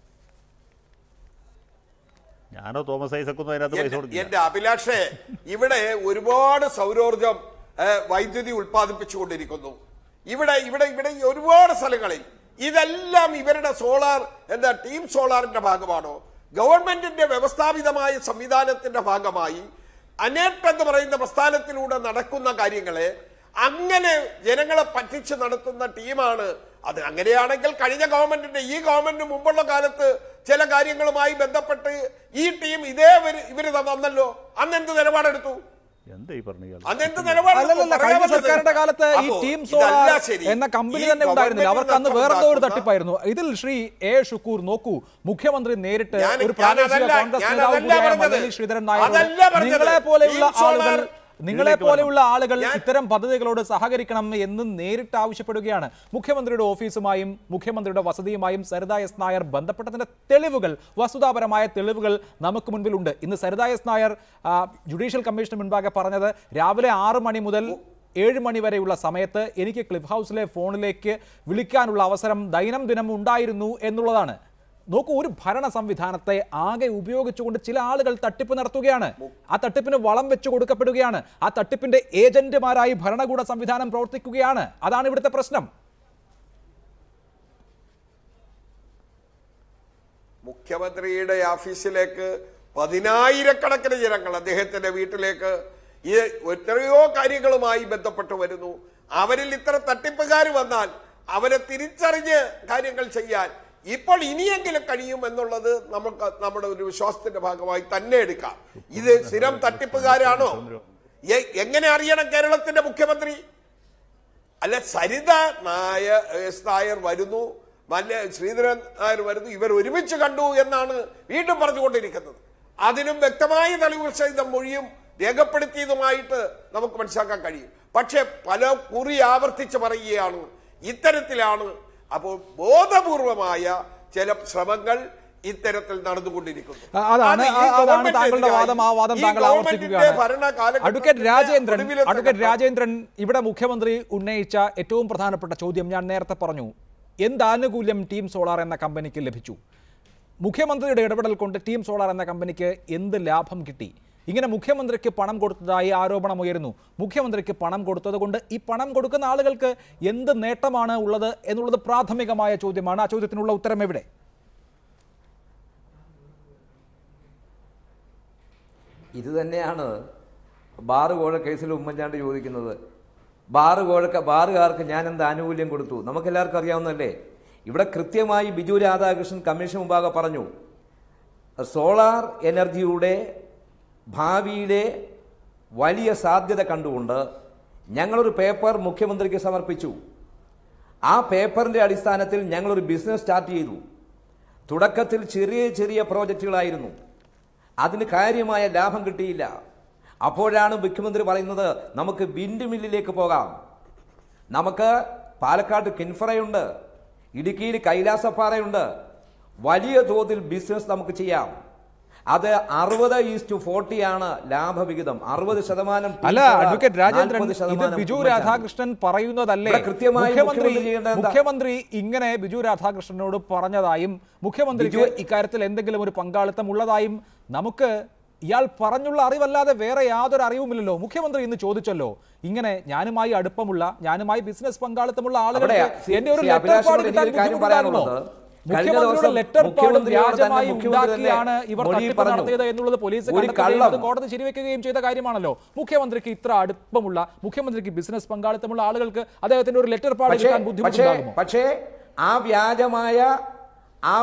ഞാനോ തോമസ് ഐസക്കൊന്നും അതിനകത്ത് പൈസ എന്റെ- കൊടുക്കില്ല എന്റെ അഭിലാഷേ ഇവിടെ ഒരുപാട് സൗരോർജം ഏ, വൈദ്യുതി ഉൽപ്പാദിപ്പിച്ചുകൊണ്ടിരിക്കുന്നു ഇവിടെ ഇവിടെ ഇവിടെ ഒരുപാട് സ്ഥലങ്ങളിൽ ഇതെല്ലാം ഇവരുടെ സോളാർ എന്താ ടീം സോളാറിന്റെ ഭാഗമാണോ ഗവൺമെന്റിന്റെ വ്യവസ്ഥാപിതമായ സംവിധാനത്തിന്റെ ഭാഗമായി അനേട്ട് എന്ന് പറയുന്ന പ്രസ്ഥാനത്തിലൂടെ നടക്കുന്ന കാര്യങ്ങളെ അങ്ങനെ ജനങ്ങളെ പറ്റിച്ച് നടത്തുന്ന ടീമാണ് അത് അങ്ങനെയാണെങ്കിൽ കഴിഞ്ഞ ഗവൺമെന്റിന്റെ ഈ ഗവൺമെന്റിന് മുമ്പുള്ള കാലത്ത് ചില കാര്യങ്ങളുമായി ബന്ധപ്പെട്ട് ഈ ടീം ഇതേ ഇവര് ഇവര് തന്നല്ലോ അന്ന് എന്ത് നിലപാടെടുത്തു എന്താ ഈ പറഞ്ഞ ഇയാൾ? അന്ന് എന്ത് നിലപാടെടുത്തു അല്ലല്ല കഴിഞ്ഞ പറയാൻ സർക്കാരിന്റെ കാലത്ത് ഈ അപ്പോ ടീം ഇതല്ല സോളാർ ശരി. എന്ന കമ്പനി ഈ തന്നെ ഉണ്ടായിരുന്നില്ല അവർക്ക് അന്ന് ഗവൺമെന്റിൽ വേറെ ഒരു നടക്കുന്ന- തട്ടിപ്പായിരുന്നു ഇതിൽ ശ്രീ എ ഷുക്കൂർ നോക്കൂ മുഖ്യമന്ത്രി നേരിട്ട് ഞാൻ- ഒരു ഞാൻ പ്രാദേശിക അതല്ല- കോൺഗ്രസ് ഞാൻ നേതാവ് അതല്ല കൂടിയായ പറഞ്ഞത്. മലയാളി ശ്രീധരൻ നായർ അതല്ല പറഞ്ഞത്. നിങ്ങളെ പോലെയുള്ള ടീം സോളാർ ആളുകൾ നിങ്ങളെ പോലെയുള്ള ആളുകൾ ഇത്തരം പദ്ധതികളോട് സഹകരിക്കണം എന്ന് നേരിട്ട് ആവശ്യപ്പെടുകയാണ് മുഖ്യമന്ത്രിയുടെ ഓഫീസുമായും മുഖ്യമന്ത്രിയുടെ വസതിയുമായും സരിത എസ് നായർ ബന്ധപ്പെട്ടതിന്റെ തെളിവുകൾ വസ്തുതാപരമായ തെളിവുകൾ നമുക്ക് മുൻപിലുണ്ട് ഇന്ന് സരിത എസ് നായർ ആ, ജുഡീഷ്യൽ കമ്മീഷന് മുൻപാകെ പറഞ്ഞത് രാവിലെ ആറ് മണി മുതൽ ഏഴ് മണി വരെയുള്ള സമയത്ത് എനിക്ക് ക്ലിഫ് ഹൗസിലെ ഫോണിലേക്ക് വിളിക്കാനുള്ള അവസരം ദൈനംദിനം ഉണ്ടായിരുന്നു എന്നുള്ളതാണ് നോക്കൂ ഒരു ഭരണ സംവിധാനത്തെ ആകെ ഉപയോഗിച്ചുകൊണ്ട് ചില ആളുകൾ തട്ടിപ്പ് നടത്തുകയാണ് ആ തട്ടിപ്പിന് വളം വെച്ചു കൊടുക്കപ്പെടുകയാണ് ആ തട്ടിപ്പിന്റെ ഏജന്റുമാരായി ഭരണകൂട സംവിധാനം പ്രവർത്തിക്കുകയാണ് അതാണ് ഇവിടുത്തെ പ്രശ്നം മുഖ്യമന്ത്രിയുടെ ഓഫീസിലേക്ക് പതിനായിരക്കണക്കിന് ജനങ്ങൾ അദ്ദേഹത്തിന്റെ വീട്ടിലേക്ക് ഈ എത്രയോ കാര്യങ്ങളുമായി ബന്ധപ്പെട്ട് വരുന്നു അവരിൽ ഇത്ര തട്ടിപ്പുകാർ വന്നാൽ അവരെ തിരിച്ചറിഞ്ഞ് കാര്യങ്ങൾ ചെയ്യാൻ ഇപ്പോൾ ഇനിയെങ്കിലും കഴിയും എന്നുള്ളത് നമുക്ക് നമ്മുടെ ഒരു വിശ്വാസത്തിന്റെ ഭാഗമായി തന്നെ എടുക്കാം ഇത് സ്ഥിരം തട്ടിപ്പുകാരാണോ എ- എങ്ങനെ അറിയണം കേരളത്തിന്റെ മുഖ്യമന്ത്രി അല്ല സരിത നായ എസ് നായർ വരുന്നു മല്ല ശ്രീധരൻ നായർ വരുന്നു ഇവർ ഒരുമിച്ച് കണ്ടു എന്നാണ് വീണ്ടും പറഞ്ഞുകൊണ്ടിരിക്കുന്നത് അതിനും വ്യക്തമായ തെളിവുകൾ സഹിതം മൊഴിയും രേഖപ്പെടുത്തിയതുമായിട്ട് നമുക്ക് മനസ്സിലാക്കാൻ കഴിയും പക്ഷെ പല കുറി ആവർത്തിച്ച് പറയുകയാണ് ഇത്തരത്തിലാണ് അപ്പോൾ ബോധപൂർവമായ ചില ശ്രമങ്ങൾ ഇത്തരത്തിൽ നടന്നുകൊണ്ടിരിക്കുന്നു ആ, അതാണ് അത് ഈ ആ- അതാണ് ഗവൺമെന്റ് താങ്കളുടെ എതിരായി, വാദം ആ വാദം ഈ താങ്കൾ ഗവൺമെന്റിന്റെ ആവർത്തിക്കുകയാണ് ഭരണകാലഘട്ടത്തിന്റെ അഡ്വക്കേറ്റ് രാജേന്ദ്രൻ ഒടുവിലത്തെ അഡ്വക്കേറ്റ് ഘട്ടം. രാജേന്ദ്രൻ ഇവിടെ മുഖ്യമന്ത്രി ഉന്നയിച്ച ഏറ്റവും പ്രധാനപ്പെട്ട ചോദ്യം ഞാൻ നേരത്തെ പറഞ്ഞു എന്ത് ആനുകൂല്യം ടീം സോളാർ എന്ന കമ്പനിക്ക് ലഭിച്ചു മുഖ്യമന്ത്രിയുടെ ഇടപെടൽ കൊണ്ട് ടീം സോളാർ എന്ന കമ്പനിക്ക് എന്ത് ലാഭം കിട്ടി ഇങ്ങനെ മുഖ്യമന്ത്രിക്ക് പണം കൊടുത്തതായി ആരോപണം ഉയരുന്നു മുഖ്യമന്ത്രിക്ക് പണം കൊടുത്തത് കൊണ്ട് ഈ പണം കൊടുക്കുന്ന ആളുകൾക്ക് എന്ത് നേട്ടമാണ് ഉള്ളത് എന്നുള്ളത് പ്രാഥമികമായ ചോദ്യമാണ് ആ ചോദ്യത്തിനുള്ള ഉത്തരം എവിടെ ഇത് തന്നെയാണ് ബാറ് കോഴ കേസിൽ ഉമ്മൻചാണ്ടി ചോദിക്കുന്നത് ബാറ് കോഴക്ക ബാറുകാർക്ക് ഞാൻ എന്ത് ആനുകൂല്യം കൊടുത്തു നമുക്കെല്ലാവർക്കും അറിയാവുന്നതല്ലേ ഇവിടെ കൃത്യമായി ബിജു രാധാകൃഷ്ണൻ കമ്മീഷൻ മുമ്പാകെ പറഞ്ഞു സോളാർ എനർജിയുടെ ഭാവിയിലെ വലിയ സാധ്യത കണ്ടുകൊണ്ട് ഞങ്ങളൊരു പേപ്പർ മുഖ്യമന്ത്രിക്ക് സമർപ്പിച്ചു ആ പേപ്പറിൻ്റെ അടിസ്ഥാനത്തിൽ ഞങ്ങളൊരു ബിസിനസ് സ്റ്റാർട്ട് ചെയ്തു തുടക്കത്തിൽ ചെറിയ ചെറിയ പ്രോജക്റ്റുകളായിരുന്നു അതിന് കാര്യമായ ലാഭം കിട്ടിയില്ല അപ്പോഴാണ് മുഖ്യമന്ത്രി പറയുന്നത് നമുക്ക് വിൻഡ് മില്ലിലേക്ക് പോകാം നമുക്ക് പാലക്കാട് കിൻഫറയുണ്ട് ഇടുക്കിയിൽ കൈലാസപ്പാറയുണ്ട് വലിയ തോതിൽ ബിസിനസ് നമുക്ക് ചെയ്യാം അത് അറുപത് ഈസ്റ്റു ഫോർട്ടി ആണ് ലാഭവിഹിതം അറുപത് ശതമാനം അല്ല അഡ്വക്കേറ്റ് രാജേന്ദ്രൻ 40 ഇത് ശതമാനം ബിജു ഉമ്മൻചാണ്ടി. രാധാകൃഷ്ണൻ പറയുന്നതല്ലേ ഇവിടെ കൃത്യമായി മുഖ്യമന്ത്രി മുഖ്യമന്ത്രി ചെയ്യേണ്ടത് എന്താ? മുഖ്യമന്ത്രി ഇങ്ങനെ ബിജു രാധാകൃഷ്ണനോട് പറഞ്ഞതായും മുഖ്യമന്ത്രിക്ക് ബിജു- ഇക്കാര്യത്തിൽ എന്തെങ്കിലും ഒരു പങ്കാളിത്തം ഉള്ളതായും നമുക്ക് ഇയാൾ പറഞ്ഞുള്ള അറിവല്ലാതെ വേറെ യാതൊരു അറിവുമില്ലല്ലോ മുഖ്യമന്ത്രി ഇന്ന് ചോദിച്ചല്ലോ ഇങ്ങനെ ഞാനുമായി അടുപ്പമുള്ള ഞാനുമായി ബിസിനസ് പങ്കാളിത്തമുള്ള ആളുകൾക്ക് അവിടെ എന്റെ ഒരു ശ്രീ ലെറ്റർ അഭിലാഷിനോട് പാട് കിട്ടാൻ എനിക്കൊരു കാര്യം ബുദ്ധിമുട്ടാകുമോ പറയാനുള്ളത് കഴിഞ്ഞ മുഖ്യമന്ത്രിയുടെ ദിവസം ലെറ്റർ പാടും മുഖ്യമന്ത്രിയോട് തന്നെ വ്യാജമായി മുഖ്യമന്ത്രി ഉണ്ടാക്കിയാണ് തന്നെ ഇവർ മൊഴിയിൽ തട്ടിപ്പ് പറഞ്ഞു. നടത്തിയത് എന്നുള്ളത് പോലീസ് ഒരു കണ്ടെത്തുകയും കള്ളം. അത് കോടതി ശരിവെക്കുകയും ചെയ്ത കാര്യമാണല്ലോ മുഖ്യമന്ത്രിക്ക് ഇത്ര അടുപ്പമുള്ള മുഖ്യമന്ത്രിക്ക് ബിസിനസ് പങ്കാളിത്തമുള്ള ആളുകൾക്ക് അദ്ദേഹത്തിന്റെ ഒരു ലെറ്റർ പാട് പക്ഷേ കിട്ടാൻ പക്ഷേ ബുദ്ധിമുട്ടുണ്ടാകുമോ പക്ഷേ ആ വ്യാജമായ ആ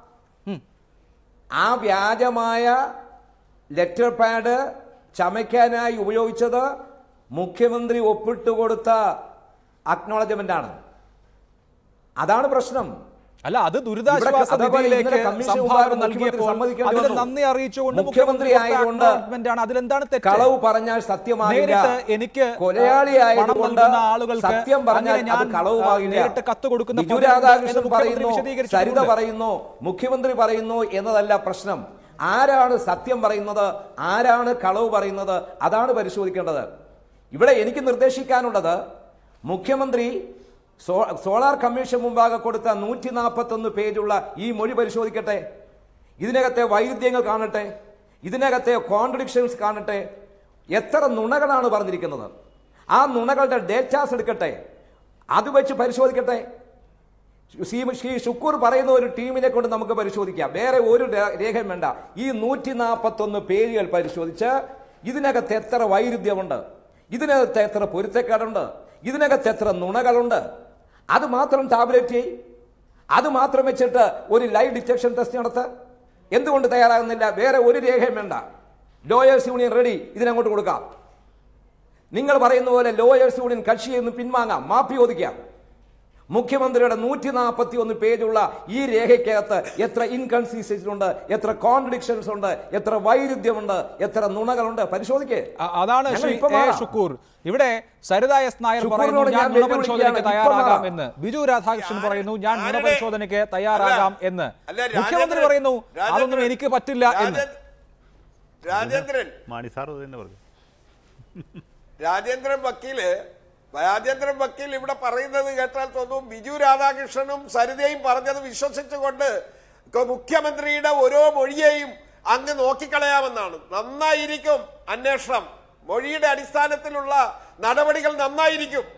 ആ വ്യാജമായ ലെറ്റർ പാഡ് ചമയ്ക്കാനായി ഉപയോഗിച്ചത് മുഖ്യമന്ത്രി ഒപ്പിട്ട് കൊടുത്ത അക്നോളജ്മെന്റ് ആണ് അതാണ് പ്രശ്നം അല്ല അത് ദുരിതാശ്വാസ അതേപോലെ നിധിയിലേക്ക് ഇന്നലെ കമ്മീഷൻ സംഭാവന മുമ്പാകെ നൽകിയപ്പോൾ മുഖ്യമന്ത്രി സമ്മതിക്കേണ്ടി അതിന് വന്നു. നന്ദി അറിയിച്ചുകൊണ്ട് മുഖ്യമന്ത്രി കൊടുത്ത ആയതുകൊണ്ട് acknowledgement ആണ് അതിലെന്താണ് തെറ്റ് കളവ് പറഞ്ഞാൽ സത്യമാകില്ല നേരിട്ട് എനിക്ക് കൊലയാളി പണം ആയതുകൊണ്ട് നൽകുന്ന ആളുകൾക്ക് സത്യം പറഞ്ഞാൽ അങ്ങനെ അത് ഞാൻ കളവുമാകില്ല നേരിട്ട് കത്ത് കൊടുക്കുന്ന ബിജു പതിവുണ്ട് എന്ന് രാധാകൃഷ്ണൻ മുഖ്യമന്ത്രി പറയുന്നു വിശദീകരിച്ചിട്ടുണ്ട്. സരിത പറയുന്നു മുഖ്യമന്ത്രി പറയുന്നു എന്നതല്ല പ്രശ്നം ആരാണ് സത്യം പറയുന്നത് ആരാണ് കളവ് പറയുന്നത് അതാണ് പരിശോധിക്കേണ്ടത് ഇവിടെ എനിക്ക് നിർദ്ദേശിക്കാനുള്ളത് മുഖ്യമന്ത്രി സോ സോളാർ കമ്മീഷൻ മുമ്പാകെ കൊടുത്ത നൂറ്റി നാൽപ്പത്തൊന്ന് പേജുള്ള ഈ മൊഴി പരിശോധിക്കട്ടെ ഇതിനകത്തെ വൈരുദ്ധ്യങ്ങൾ കാണട്ടെ ഇതിനകത്തെ കോൺട്രഡിക്ഷൻസ് കാണട്ടെ എത്ര നുണകളാണ് പറഞ്ഞിരിക്കുന്നത് ആ നുണകളുടെ ഡേറ്റാസ് എടുക്കട്ടെ അത് വെച്ച് പരിശോധിക്കട്ടെ ശ്രീ ശ്രീ ഷുക്കൂർ പറയുന്ന ഒരു ടീമിനെ കൊണ്ട് നമുക്ക് പരിശോധിക്കാം വേറെ ഒരു രേ- രേഖയും വേണ്ട ഈ നൂറ്റി നാൽപ്പത്തൊന്ന് പേരുകൾ പരിശോധിച്ച് ഇതിനകത്ത് എത്ര വൈരുദ്ധ്യമുണ്ട് ഇതിനകത്ത് എത്ര പൊരുത്തക്കേടുണ്ട് ഇതിനകത്ത് എത്ര നുണകളുണ്ട് അത് മാത്രം ടാബ്ലറ്റ് ചെയ് അത് മാത്രം വെച്ചിട്ട് ഒരു ലൈവ് ഡിറ്റക്ഷൻ ടെസ്റ്റ് നടത്ത എന്തുകൊണ്ട് തയ്യാറാകുന്നില്ല വേറെ ഒരു രേഖയും വേണ്ട ലോയേഴ്സ് യൂണിയൻ റെഡി ഇതിനങ്ങോട്ട് കൊടുക്കാം നിങ്ങൾ പറയുന്ന പോലെ ലോയേഴ്സ് യൂണിയൻ കക്ഷിയിൽ നിന്ന് പിൻവാങ്ങാം മാപ്പി ചോദിക്കാം മുഖ്യമന്ത്രിയുടെ നൂറ്റി നാൽപ്പത്തി ഒന്ന് പേജുള്ള ഈ രേഖയ്ക്കകത്ത് എത്ര ഇൻകൺസിസ്റ്റൻസി ഉണ്ട് എത്ര കോൺട്രഡിക്ഷൻസ് ഉണ്ട് എത്ര വൈരുദ്ധ്യമുണ്ട് എത്ര നുണകളുണ്ട് പരിശോധിക്കേ അ- അതാണ് ഞങ്ങൾ ശ്രീ ഇപ്പം എ. മാറാം. ഷുക്കൂർ ഇവിടെ സരിത എസ് നായർ ഷുക്കൂറിനോട് പറയുന്നു ഞാൻ ഞാൻ നുണപരിശോധനയ്ക്ക് വെല്ലുവിളിക്കുകയാണ്. തയ്യാറാകാം ഇപ്പം എന്ന് ബിജു രാധാകൃഷ്ണൻ പറയുന്നു ഞാൻ ആരുടെ- നുണപരിശോധനയ്ക്ക് തയ്യാറാകാം എന്ന് അല്ല, മുഖ്യമന്ത്രി രാജേന്ദ്രൻ- പറയുന്നു അതൊന്നും രാജേന്ദ്രൻ- എനിക്ക് പറ്റില്ല എന്ന് രാജേ- രാജേന്ദ്രൻ മാണി സാർ ഇത് തന്നെ പറഞ്ഞു രാജേന്ദ്രൻ വക്കീല് രാജേന്ദ്രൻ വക്കീൽ ഇവിടെ പറയുന്നത് കേട്ടാൽ തോന്നും ബിജു രാധാകൃഷ്ണനും സരിതയും പറഞ്ഞത് വിശ്വസിച്ചുകൊണ്ട് ക- മുഖ്യമന്ത്രിയുടെ ഓരോ മൊഴിയെയും അങ്ങ് നോക്കിക്കളയാമെന്നാണ് നന്നായിരിക്കും അന്വേഷണം മൊഴിയുടെ അടിസ്ഥാനത്തിലുള്ള നടപടികൾ നന്നായിരിക്കും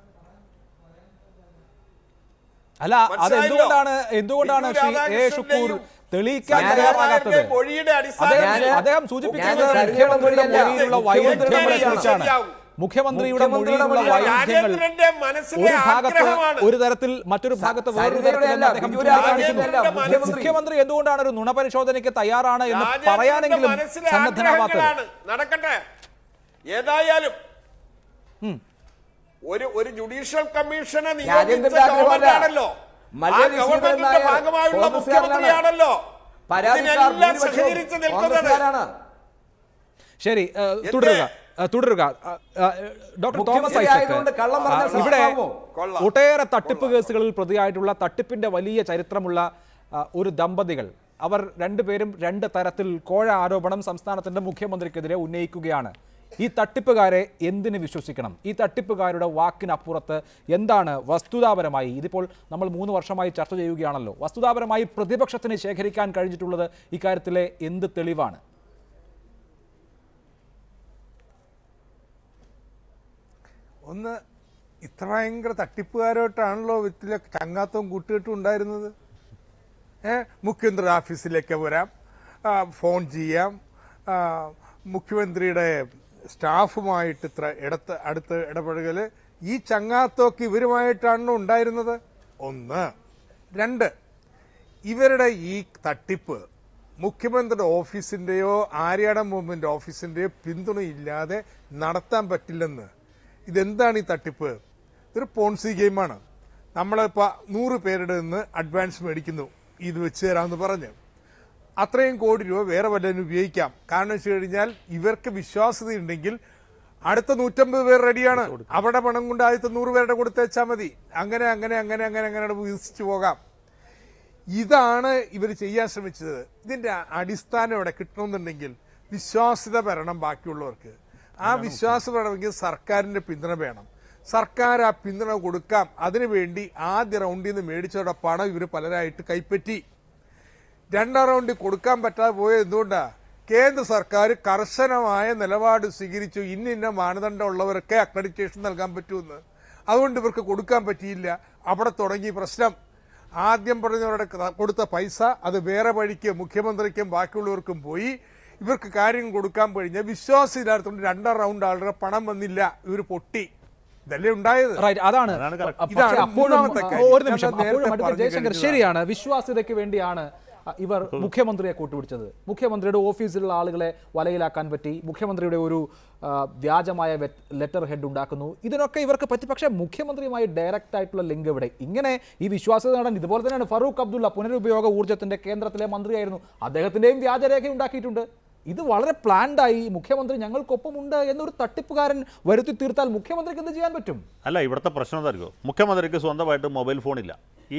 അല്ല അത് മനസ്സിലായല്ലോ? എന്തുകൊണ്ടാണ് എന്തുകൊണ്ടാണ് ബിജു ശ്രീ എ രാധാകൃഷ്ണന്റെയും ഷുക്കൂർ തെളിയിക്കാൻ സരിത തയ്യാറാകാത്തത് നായരുടെയും മൊഴിയുടെ അദ്ദേഹം അടിസ്ഥാനത്തിൽ അദ്ദേഹം സൂചിപ്പിക്കുന്നത് ഞാൻ സരിതയുടെ മുഖ്യമന്ത്രിയുടെ മൊഴിയല്ല, മൊഴിയിലുള്ള മുഖ്യമന്ത്രിയുടെ വൈരുദ്ധ്യങ്ങളെ മൊഴിയാണ്. കുറിച്ചാണ് ശരിയാവും. മുഖ്യമന്ത്രിയുടെ മുഖ്യമന്ത്രിയുടെ മൊഴിയിലുള്ള മൊഴിയാണ്. വൈരുദ്ധ്യങ്ങൾ രാജേന്ദ്രന്റെ മനസ്സിലെ ഒരു ഭാഗത്ത് ആഗ്രഹമാണ് ഒരു തരത്തിൽ മറ്റൊരു ഭാഗത്ത് വേറൊരു സരിതയുടെ തരത്തിൽ അല്ല, അദ്ദേഹം ബിജു ചൂണ്ടിക്കാണിക്കുന്നു. രാജേന്ദ്രന്റെ അല്ല, മുഖ്യമന്ത്രി. മുഖ്യമന്ത്രി എന്തുകൊണ്ടാണ് ഒരു നുണപരിശോധനയ്ക്ക് തയ്യാറാണ് എന്ന് രാജേന്ദ്രന്റെ പറയാനെങ്കിലും മനസ്സിലെ സന്നദ്ധനാവാത്തത് ആഗ്രഹങ്ങളാണ്. നടക്കട്ടെ ഏതായാലും ഒരു ഒരു ജുഡീഷ്യൽ കമ്മീഷനെ നിയോഗിച്ച രാജേന്ദ്രന്റെ ആഗ്രഹമല്ല. ഗവൺമെന്റാണല്ലോ ആ മല്ലരി ഗവൺമെന്റിന്റെ ശ്രീധരൻ നായർ ഭാഗമായുള്ള കോൺഗ്രസ്സുകാരനാണ്. മുഖ്യമന്ത്രിയാണല്ലോ പരാതിക്കാർ ഇതിനെല്ലാം ഭൂരിപക്ഷവും സഹകരിച്ച് നിൽക്കുന്നത് കോൺഗ്രസ്സുകാരാണ് ശരി ഏഹ്, തുടരുക ഏഹ്, തുടരുക ഏഹ്, ഏഹ്, ഡോക്ടർ തോമസ് മുഖ്യമന്ത്രി ഐസക് ആയതുകൊണ്ട് കള്ളം പറഞ്ഞാൽ ആ, ഇവിടെ സത്യമാവുമോ? കൊള്ളാം. ഒട്ടേറെ തട്ടിപ്പ് കേസുകളിൽ പ്രതിയായിട്ടുള്ള തട്ടിപ്പിന്റെ വലിയ ചരിത്രമുള്ള ആ, ഒരു ദമ്പതികൾ അവർ രണ്ടുപേരും രണ്ട് തരത്തിൽ കോഴ ആരോപണം സംസ്ഥാനത്തിന്റെ മുഖ്യമന്ത്രിക്കെതിരെ ഉന്നയിക്കുകയാണ് ഈ തട്ടിപ്പുകാരെ എന്തിന് വിശ്വസിക്കണം ഈ തട്ടിപ്പുകാരുടെ വാക്കിനപ്പുറത്ത് എന്താണ് വസ്തുതാപരമായി ഇതിപ്പോൾ നമ്മൾ മൂന്ന് വർഷമായി ചർച്ച ചെയ്യുകയാണല്ലോ വസ്തുതാപരമായി പ്രതിപക്ഷത്തിന് ശേഖരിക്കാൻ കഴിഞ്ഞിട്ടുള്ളത് ഇക്കാര്യത്തിലെ എന്ത് തെളിവാണ് ഒന്ന് ഇത്ര ഭയങ്കര തട്ടിപ്പുകാരോട്ടാണല്ലോ വിത്തിലെ ചങ്ങാത്തവും കൂട്ടുകെട്ടും ഉണ്ടായിരുന്നത് ഏ മുഖ്യമന്ത്രി ഓഫീസിലേക്ക് വരാം ആ, ഫോൺ ചെയ്യാം ആ, മുഖ്യമന്ത്രിയുടെ സ്റ്റാഫുമായിട്ട് ഇത്ര ഇടത്ത് അടുത്ത് ഇടപെടുകൽ ഈ ചങ്ങാത്തമൊക്കെ ഇവരുമായിട്ടാണല്ലോ ഉണ്ടായിരുന്നത് ഒന്ന് രണ്ട് ഇവരുടെ ഈ തട്ടിപ്പ് മുഖ്യമന്ത്രിയുടെ ഓഫീസിന്റെയോ ആര്യാട മൂവ്മെന്റ് ഓഫീസിന്റെയോ പിന്തുണയില്ലാതെ നടത്താൻ പറ്റില്ലെന്ന് ഇതെന്താണ് ഈ തട്ടിപ്പ് ഇതൊരു പോൺസി ഗെയിമാണ് നമ്മളിപ്പോൾ നൂറ് പേരുടെ നിന്ന് അഡ്വാൻസ് മേടിക്കുന്നു ഇത് വെച്ച് തരാമെന്ന് പറഞ്ഞ് അത്രയും കോടി രൂപ വേറെ വല്ലതിനും ഉപയോഗിക്കാം കാരണം വെച്ച് കഴിഞ്ഞാൽ ഇവർക്ക് വിശ്വാസ്യതയുണ്ടെങ്കിൽ അടുത്ത നൂറ്റമ്പത് പേർ റെഡിയാണ് അവിടെ പണം കൊണ്ട് ആദ്യത്തെ നൂറ് പേരുടെ കൊടുത്തേച്ചാൽ മതി അങ്ങനെ അങ്ങനെ അങ്ങനെ അങ്ങനെ അങ്ങനെ വികസിച്ചു പോകാം ഇതാണ് ഇവർ ചെയ്യാൻ ശ്രമിച്ചത് ഇതിന്റെ അടിസ്ഥാനം ഇവിടെ കിട്ടണമെന്നുണ്ടെങ്കിൽ വിശ്വാസ്യത വരണം ബാക്കിയുള്ളവർക്ക് ആ വിശ്വാസം വേണമെങ്കിൽ സർക്കാരിന്റെ പിന്തുണ വേണം സർക്കാർ ആ പിന്തുണ കൊടുക്കാം അതിനുവേണ്ടി ആദ്യ റൗണ്ടിൽ നിന്ന് മേടിച്ചവരുടെ പണം ഇവർ പലരായിട്ട് കൈപ്പറ്റി രണ്ടാം റൗണ്ടിൽ കൊടുക്കാൻ പറ്റാതെ പോയത് എന്തുകൊണ്ടാ കേന്ദ്ര സർക്കാർ കർശനമായ നിലപാട് സ്വീകരിച്ചു ഇന്ന ഇന്ന മാനദണ്ഡം ഉള്ളവർക്ക് അക്രഡിറ്റേഷൻ നൽകാൻ പറ്റുമെന്ന് അതുകൊണ്ട് ഇവർക്ക് കൊടുക്കാൻ പറ്റിയില്ല അവിടെ തുടങ്ങി പ്രശ്നം ആദ്യം പറഞ്ഞവരുടെ കൊടുത്ത പൈസ അത് വേറെ വഴിക്ക് മുഖ്യമന്ത്രിക്കും ബാക്കിയുള്ളവർക്കും പോയി ഇവർക്ക് കാര്യം കൊടുക്കാൻ കഴിഞ്ഞ വിശ്വാസമില്ലാത്തതുകൊണ്ട് രണ്ടാം റൗണ്ട് ആളുടെ പണം വന്നില്ല ഇവർ പൊട്ടി ഇതല്ലേ ഉണ്ടായത് റൈറ്റ് അതാണ് അതാണ് correct. പക്ഷേ ഇതാണ് അപ്പോഴും മൂന്നാമത്തെ ആ, കാര്യം. ഒരു നിമിഷം ഞാൻ നേരത്തെ അപ്പോഴും അടുത്ത പറഞ്ഞു ജയശങ്കർ കഴിഞ്ഞതാണ്. ശരിയാണ് വിശ്വാസ്യതയ്ക്ക് വേണ്ടിയാണ് ആ, ഇവർ മുഖ്യമന്ത്രിയെ കൂട്ടുപിടിച്ചത് മുഖ്യമന്ത്രിയുടെ ഓഫീസിലുള്ള ആളുകളെ വലയിലാക്കാൻ പറ്റി മുഖ്യമന്ത്രിയുടെ ഒരു ആ, വ്യാജമായ ലെറ്റർ ഹെഡ് ഉണ്ടാക്കുന്നു ഇതിനൊക്കെ ഇവർക്ക് പറ്റി പക്ഷേ മുഖ്യമന്ത്രിയുമായി ഡയറക്റ്റ് ആയിട്ടുള്ള ലിങ്ക് ഇവിടെ ഇങ്ങനെ ഈ വിശ്വാസ്യത നേടാൻ ഇതുപോലെ തന്നെയാണ് ഫറൂഖ് അബ്ദുള്ള പുനരുപയോഗ ഊർജ്ജത്തിന്റെ കേന്ദ്രത്തിലെ മന്ത്രിയായിരുന്നു അദ്ദേഹത്തിന്റെയും വ്യാജരേഖ ഉണ്ടാക്കിയിട്ടുണ്ട് ഇത് വളരെ പ്ലാൻഡായി മുഖ്യമന്ത്രി ഞങ്ങൾക്കൊപ്പമുണ്ട് എന്നൊരു തട്ടിപ്പുകാരൻ വരുത്തി തീർത്താൽ മുഖ്യമന്ത്രിക്ക് എന്ത് ചെയ്യാൻ പറ്റും അല്ല ഇവിടുത്തെ പ്രശ്നം എന്തായിരിക്കും മുഖ്യമന്ത്രിക്ക് സ്വന്തമായിട്ട് മൊബൈൽ ഫോണില്ല ഈ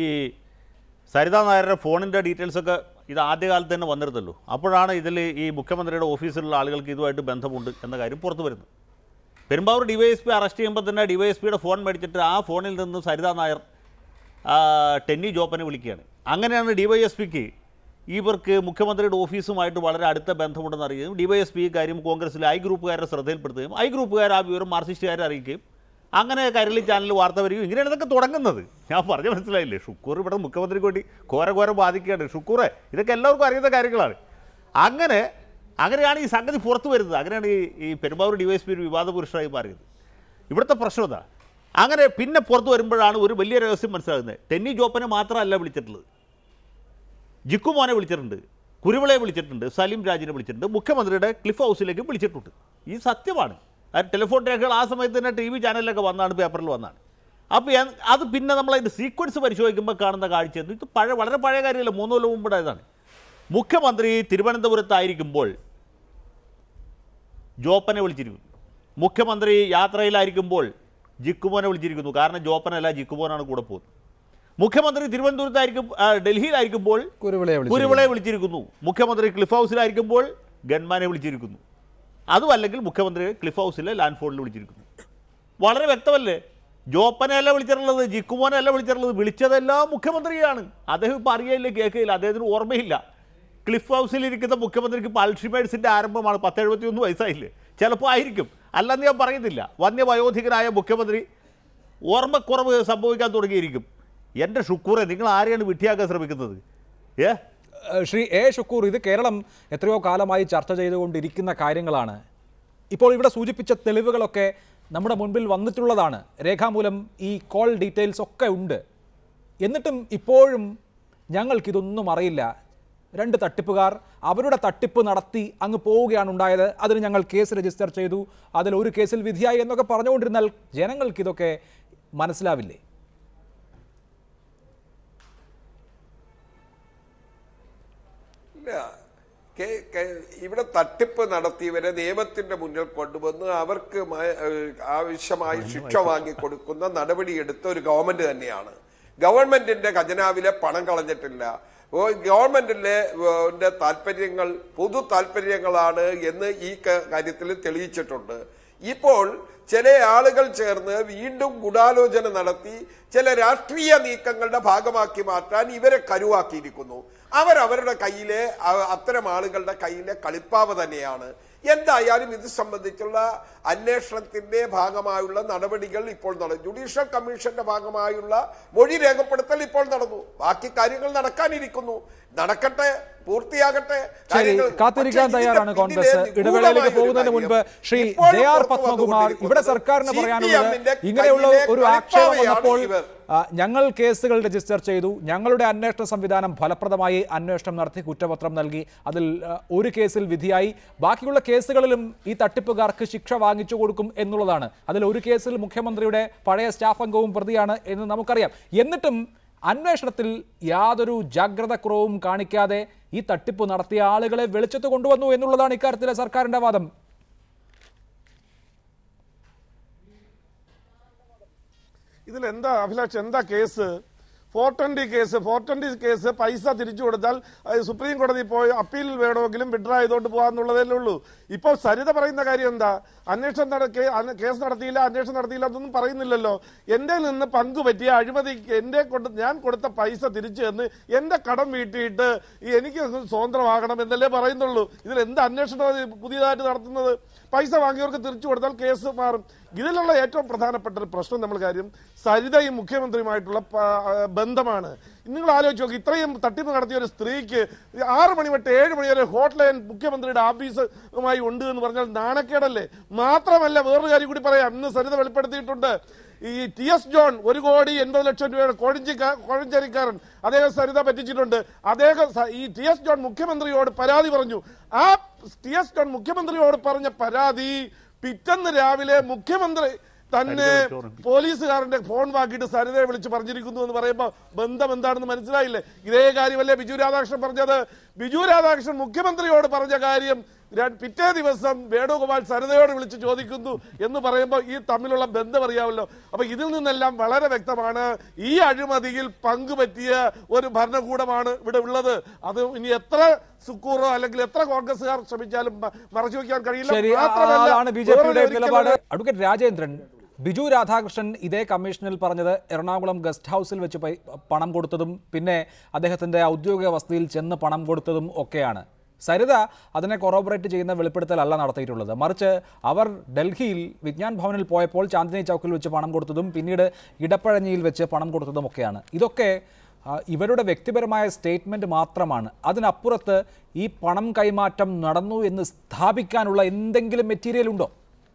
സരിതാ നായരുടെ ഫോണിൻ്റെ ഡീറ്റെയിൽസ് ഒക്കെ ഇത് ആദ്യകാലത്ത് തന്നെ വന്നിരുന്നല്ലോ അപ്പോഴാണ് ഇതിൽ ഈ മുഖ്യമന്ത്രിയുടെ ഓഫീസിലുള്ള ആളുകൾക്ക് ഇതുമായിട്ട് ബന്ധമുണ്ട് എന്ന കാര്യം പുറത്തു വരുന്നത് പെരുമ്പാവൂർ ഡിവൈഎസ്പി അറസ്റ്റ് ചെയ്യുമ്പോൾ തന്നെ ഡിവൈഎസ്പിയുടെ ഫോൺ മേടിച്ചിട്ട് ആ ഫോണിൽ നിന്ന് സരിതാ നായർ ആ, ടെന്നി ജോപ്പനെ വിളിക്കുകയാണ് അങ്ങനെയാണ് ഡിവൈഎസ്പിക്ക് ഇവർക്ക് മുഖ്യമന്ത്രിയുടെ ഓഫീസുമായിട്ട് വളരെ അടുത്ത ബന്ധമുണ്ടെന്ന് അറിയുകയും ഡിവൈഎസ്പി ഈ കാര്യം കോൺഗ്രസിലെ ഐ ഗ്രൂപ്പുകാരുടെ ശ്രദ്ധയിൽപ്പെടുത്തുകയും ഐ ഗ്രൂപ്പുകാർ ആ വിവരം മാർക്സിസ്റ്റുകാരെ അറിയിക്കുകയും അങ്ങനെ കരളി ചാനൽ വാർത്ത വരികയും ഇങ്ങനെയാണ് ഇതൊക്കെ തുടങ്ങുന്നത് ഞാൻ പറഞ്ഞ മനസ്സിലായില്ലേ ഷുക്കൂർ ഇവിടെ മുഖ്യമന്ത്രിക്ക് വേണ്ടി ഘോര ഘോര ബാധിക്കുകയാണ് ഷുക്കൂറെ ഇതൊക്കെ എല്ലാവർക്കും അറിയുന്ന കാര്യങ്ങളാണ് അങ്ങനെ അങ്ങനെയാണ് ഈ സംഗതി പുറത്തു വരുന്നത് അങ്ങനെയാണ് ഈ ഈ പെരുമ്പാവൂർ ഡിവൈഎസ്പി ഒരു വിവാദ പുരുഷനായി മാറിയത് ഇവിടുത്തെ പ്രശ്നം ഇതാ അങ്ങനെ പിന്നെ പുറത്തു വരുമ്പോഴാണ് ഒരു വലിയ രഹസ്യം മനസ്സിലാകുന്നത് ടെന്നി ജോപ്പനെ മാത്രമല്ല വിളിച്ചിട്ടുള്ളത് ജിക്കു മോനെ വിളിച്ചിട്ടുണ്ട് കുരുവിളയെ വിളിച്ചിട്ടുണ്ട് സലീം രാജിനെ വിളിച്ചിട്ടുണ്ട് മുഖ്യമന്ത്രിയുടെ ക്ലിഫ് ഹൗസിലേക്ക് വിളിച്ചിട്ടുണ്ട് ഈ സത്യമാണ് അത് ടെലിഫോൺ രേഖകൾ ആ സമയത്ത് തന്നെ ടി വി ചാനലിലൊക്കെ വന്നാണ് പേപ്പറിൽ വന്നാണ് അപ്പോൾ ഞാൻ- അത് പിന്നെ നമ്മൾ അതിൻ്റെ സീക്വൻസ് പരിശോധിക്കുമ്പോൾ കാണുന്ന കാഴ്ച ഇത് പഴയ വളരെ പഴയ കാര്യമല്ല മൂന്ന് കൊല്ലം മുമ്പുണ്ടായതാണ് മുഖ്യമന്ത്രി തിരുവനന്തപുരത്തായിരിക്കുമ്പോൾ ജോപ്പനെ വിളിച്ചിരിക്കുന്നു മുഖ്യമന്ത്രി യാത്രയിലായിരിക്കുമ്പോൾ ജിക്കുമോനെ വിളിച്ചിരിക്കുന്നു കാരണം ജോപ്പനല്ല ജിക്കുമോനാണ് കൂടെ പോകുന്നത് മുഖ്യമന്ത്രി തിരുവനന്തപുരത്തായിരിക്കും ആ, ഡൽഹിയിലായിരിക്കുമ്പോൾ കുരുവിളയെ വിളിച്ചിരിക്കുന്നു. കുരുവിളയെ വിളിച്ചിരിക്കുന്നു മുഖ്യമന്ത്രി ക്ലിഫ് ഹൗസിലായിരിക്കുമ്പോൾ ഗൺമാനെ വിളിച്ചിരിക്കുന്നു അതും അല്ലെങ്കിൽ മുഖ്യമന്ത്രി ക്ലിഫ് ഹൗസിലെ ലാൻഡ് ഫോണിൽ വിളിച്ചിരിക്കുന്നു വളരെ വ്യക്തമല്ലേ ജോപ്പനെയല്ല വിളിച്ചിട്ടുള്ളത് ജിക്കുമോനല്ല വിളിച്ചിട്ടുള്ളത് വിളിച്ചതെല്ലാം മുഖ്യമന്ത്രിയാണ് അദ്ദേഹം ഇപ്പോൾ അറിയില്ല കേൾക്കില്ല അദ്ദേഹത്തിന് ഓർമ്മയില്ല ക്ലിഫ് ഹൗസിൽ ഇരിക്കുന്ന മുഖ്യമന്ത്രിക്ക് ഇപ്പോൾ അൾഷിമേഴ്സിൻ്റെ ആരംഭമാണ് പത്തെഴുപത്തിയൊന്ന് വയസ്സായില്ലേ ചിലപ്പോൾ ആയിരിക്കും അല്ലെന്ന് ഞാൻ പറയുന്നില്ല വന്യവയോധികനായ മുഖ്യമന്ത്രി ഓർമ്മക്കുറവ് സംഭവിക്കാൻ തുടങ്ങിയിരിക്കും എൻ്റെ ഷുക്കൂറെ നിങ്ങൾ ആരെയാണ് വിട്ടിയാക്കാൻ ശ്രമിക്കുന്നത് ഏ ഏഹ് ശ്രീ എ ഷുക്കൂർ ഇത് കേരളം എത്രയോ കാലമായി ചർച്ച ചെയ്തുകൊണ്ടിരിക്കുന്ന കാര്യങ്ങളാണ് ഇപ്പോൾ ഇവിടെ സൂചിപ്പിച്ച തെളിവുകളൊക്കെ നമ്മുടെ മുൻപിൽ വന്നിട്ടുള്ളതാണ് രേഖാമൂലം ഈ കോൾ ഡീറ്റെയിൽസ് ഒക്കെ ഉണ്ട് എന്നിട്ടും ഇപ്പോഴും ഞങ്ങൾക്കിതൊന്നും അറിയില്ല രണ്ട് തട്ടിപ്പുകാർ അവരുടെ തട്ടിപ്പ് നടത്തി അങ്ങ് പോവുകയാണ് ഉണ്ടായത് അതിന് ഞങ്ങൾ കേസ് രജിസ്റ്റർ ചെയ്തു അതിൽ ഒരു കേസിൽ വിധിയായി എന്നൊക്കെ പറഞ്ഞുകൊണ്ടിരുന്നാൽ ജനങ്ങൾക്കിതൊക്കെ മനസ്സിലാവില്ലേ ഇല്ല കെ- കെ- ഇവിടെ തട്ടിപ്പ് നടത്തിയവരെ നിയമത്തിന്റെ മുന്നിൽ കൊണ്ടുവന്ന് അവർക്ക് മ- ഏഹ് ആവശ്യമായി ശിക്ഷ വാങ്ങിക്കൊടുക്കുന്ന നടപടിയെടുത്ത ഒരു ഗവൺമെന്റ് തന്നെയാണ് ഗവൺമെന്റിന്റെ ഖജനാവിലെ പണം കളഞ്ഞിട്ടില്ല ഓ, ഗവൺമെന്റിലെ ഏഹ്, ന്റെ താല്പര്യങ്ങൾ പൊതു താല്പര്യങ്ങളാണ് എന്ന് ഈ ക- കാര്യത്തിൽ തെളിയിച്ചിട്ടുണ്ട് ഇപ്പോൾ ചില ആളുകൾ ചേർന്ന് വീണ്ടും ഗൂഢാലോചന നടത്തി ചില രാഷ്ട്രീയ നീക്കങ്ങളുടെ ഭാഗമാക്കി മാറ്റാൻ ഇവരെ കരുവാക്കിയിരിക്കുന്നു അവരവരുടെ കയ്യിലെ അ- അത്തരം ആളുകളുടെ കയ്യിലെ കളിപ്പാവ തന്നെയാണ് എന്തായാലും ഇത് സംബന്ധിച്ചുള്ള അന്വേഷണത്തിന്റെ ഭാഗമായുള്ള നടപടികൾ ഇപ്പോൾ നടന്നു ജുഡീഷ്യൽ കമ്മീഷന്റെ ഭാഗമായുള്ള മൊഴി രേഖപ്പെടുത്തൽ ഇപ്പോൾ നടന്നു ബാക്കി കാര്യങ്ങൾ നടക്കാനിരിക്കുന്നു നടക്കട്ടെ പൂർത്തിയാകട്ടെ ശരി കാര്യങ്ങൾ- കാത്തിരിക്കാൻ പക്ഷേ തയ്യാറാണ് ഇതിന്റെ കോൺഗ്രസ് പിന്നിലെ ഇടവേളയിലേക്ക് നിഗൂഢമായ ഒരു പോകുന്നതിന് മുൻപ് കാര്യം ശ്രീ ഇപ്പോഴും ജെ ആർ പുറത്തു പത്മകുമാർ ഇവിടെ സർക്കാരിന് CPM പറയാനുള്ളത് ന്റെ ഇങ്ങനെയുള്ള കയ്യിലെ ഒരു ആക്ഷേപം കളിപ്പാവയാണ് വന്നപ്പോൾ ഇവർ. ആ, ഞങ്ങൾ കേസുകൾ രജിസ്റ്റർ ചെയ്തു ഞങ്ങളുടെ അന്വേഷണ സംവിധാനം ഫലപ്രദമായി അന്വേഷണം നടത്തി കുറ്റപത്രം നൽകി അതിൽ ആ, ഒരു കേസിൽ വിധിയായി ബാക്കിയുള്ള കേസുകളിലും ഈ തട്ടിപ്പുകാർക്ക് ശിക്ഷ വാങ്ങിച്ചു കൊടുക്കും എന്നുള്ളതാണ് അതിൽ ഒരു കേസിൽ മുഖ്യമന്ത്രിയുടെ പഴയ സ്റ്റാഫ് അംഗവും പ്രതിയാണ് എന്ന് നമുക്കറിയാം എന്നിട്ടും അന്വേഷണത്തിൽ യാതൊരു ജാഗ്രത കുറവും കാണിക്കാതെ ഈ തട്ടിപ്പ് നടത്തിയ ആളുകളെ വെളിച്ചത്ത് കൊണ്ടുവന്നു എന്നുള്ളതാണ് ഇക്കാര്യത്തിലെ സർക്കാരിന്റെ വാദം ഇതിൽ എന്താ അഭിലാഷ് എന്താ case four twenty case four twenty case പൈസ തിരിച്ചു കൊടുത്താൽ അത് സുപ്രീം കോടതി പോയി അപ്പീൽ വേണമെങ്കിലും വിഡ്രാ ചെയ്തോണ്ട് പോകാന്നുള്ളതല്ലേ ഉള്ളൂ ഇപ്പോൾ സരിത പറയുന്ന കാര്യം എന്താ അന്വേഷണം നട കേ- അന്വ- കേസ് നടത്തിയില്ല അന്വേഷണം നടത്തിയില്ല എന്നൊന്നും പറയുന്നില്ലല്ലോ എന്റെ നിന്ന് പങ്കുപറ്റിയ അഴിമതി എന്റെ കൊണ്ട് ഞാൻ കൊടുത്ത പൈസ തിരിച്ചു തന്ന് എന്റെ കടം വീട്ടിയിട്ട് ഈ എനിക്ക് സ്വതന്ത്രമാകണം എന്നല്ലേ പറയുന്നുള്ളൂ ഇതിൽ എന്ത് അന്വേഷണം പുതിയതായിട്ട് നടത്തുന്നത് പൈസ വാങ്ങിയവർക്ക് തിരിച്ചു കൊടുത്താൽ കേസ് മാറും ഇതിലുള്ള ഏറ്റവും പ്രധാനപ്പെട്ട ഒരു പ്രശ്നം നമ്മൾ കാര്യം സരിതയും മുഖ്യമന്ത്രിയുമായിട്ടുള്ള പ- ബന്ധമാണ് നിങ്ങൾ ആലോചിച്ച് നോക്കി ഇത്രയും തട്ടിപ്പ് നടത്തിയ ഒരു സ്ത്രീക്ക് ആറ് മണി തൊട്ട് ഏഴ് മണി വരെ ഹോട്ട്ലൈൻ മുഖ്യമന്ത്രിയുടെ ഓഫീസുമായി ഉണ്ട് എന്ന് പറഞ്ഞാൽ നാണക്കേടല്ലേ മാത്രമല്ല വേറൊരു കാര്യം കൂടി പറയാം ഇന്ന് സരിത വെളിപ്പെടുത്തിയിട്ടുണ്ട് ഈ ടി എസ് ജോൺ ഒരു കോടി എൺപത് ലക്ഷം രൂപയുടെ കോഴഞ്ചി കോഴഞ്ചേരിക്കാരൻ അദ്ദേഹം സരിത പറ്റിച്ചിട്ടുണ്ട് അദ്ദേഹം സ- ഈ ടി എസ് ജോൺ മുഖ്യമന്ത്രിയോട് പരാതി പറഞ്ഞു ആ ടി എസ് ജോൺ മുഖ്യമന്ത്രിയോട് പറഞ്ഞ പരാതി പിറ്റന്ന് രാവിലെ മുഖ്യമന്ത്രി തന്നെ പോലീസുകാരന്റെ ഫോൺ വാക്കിയിട്ട് സരിതയെ വിളിച്ച് പറഞ്ഞിരിക്കുന്നു എന്ന് പറയുമ്പോൾ ബന്ധം എന്താണെന്ന് മനസ്സിലായില്ലേ ഇതേ കാര്യമല്ലേ ബിജു രാധാകൃഷ്ണൻ പറഞ്ഞത് ബിജു രാധാകൃഷ്ണൻ മുഖ്യമന്ത്രിയോട് പറഞ്ഞ കാര്യം ര- പിറ്റേ ദിവസം വേണുഗോപാൽ സരിതയോട് വിളിച്ച് ചോദിക്കുന്നു എന്ന് പറയുമ്പോൾ ഈ തമ്മിലുള്ള ബന്ധം അറിയാമല്ലോ അപ്പൊ ഇതിൽ നിന്നെല്ലാം വളരെ വ്യക്തമാണ് ഈ അഴിമതിയിൽ പങ്കുപറ്റിയ ഒരു ഭരണകൂടമാണ് ഇവിടെ ഉള്ളത് അത് ഇനി എത്ര സുക്കൂറോ അല്ലെങ്കിൽ എത്ര കോൺഗ്രസ്സുകാർ ശ്രമിച്ചാലും മ- മറച്ചു വെക്കാൻ കഴിയില്ല ശരി മാത്രമല്ല, അതാണ് ബി ജെ പിയുടെ വേറൊരു ഒരിക്കലും നിലപാട് അഡ്വക്കേറ്റ് രാജേന്ദ്രൻ ബിജു രാധാകൃഷ്ണൻ ഇതേ കമ്മീഷനിൽ പറഞ്ഞത് എറണാകുളം ഗസ്റ്റ് ഹൗസിൽ വെച്ച് പൈ- പണം കൊടുത്തതും പിന്നെ അദ്ദേഹത്തിന്റെ ഔദ്യോഗിക വസതിയിൽ ചെന്ന് പണം കൊടുത്തതും ഒക്കെയാണ് സരിത അതിനെ കൊറോബറേറ്റ് ചെയ്യുന്ന വെളിപ്പെടുത്തലല്ല നടത്തിയിട്ടുള്ളത് മറിച്ച് അവർ ഡൽഹിയിൽ വിജ്ഞാൻ ഭവനിൽ പോയപ്പോൾ ചാന്ദിനി ചൗക്കിൽ വെച്ച് പണം കൊടുത്തതും പിന്നീട് ഇടപ്പഴഞ്ഞിയിൽ വെച്ച് പണം കൊടുത്തതുമൊക്കെയാണ് ഇതൊക്കെ ആ, ഇവരുടെ വ്യക്തിപരമായ സ്റ്റേറ്റ്മെൻറ്റ് മാത്രമാണ് അതിനപ്പുറത്ത് ഈ പണം കൈമാറ്റം നടന്നു എന്ന് സ്ഥാപിക്കാനുള്ള എന്തെങ്കിലും മെറ്റീരിയൽ ഉണ്ടോ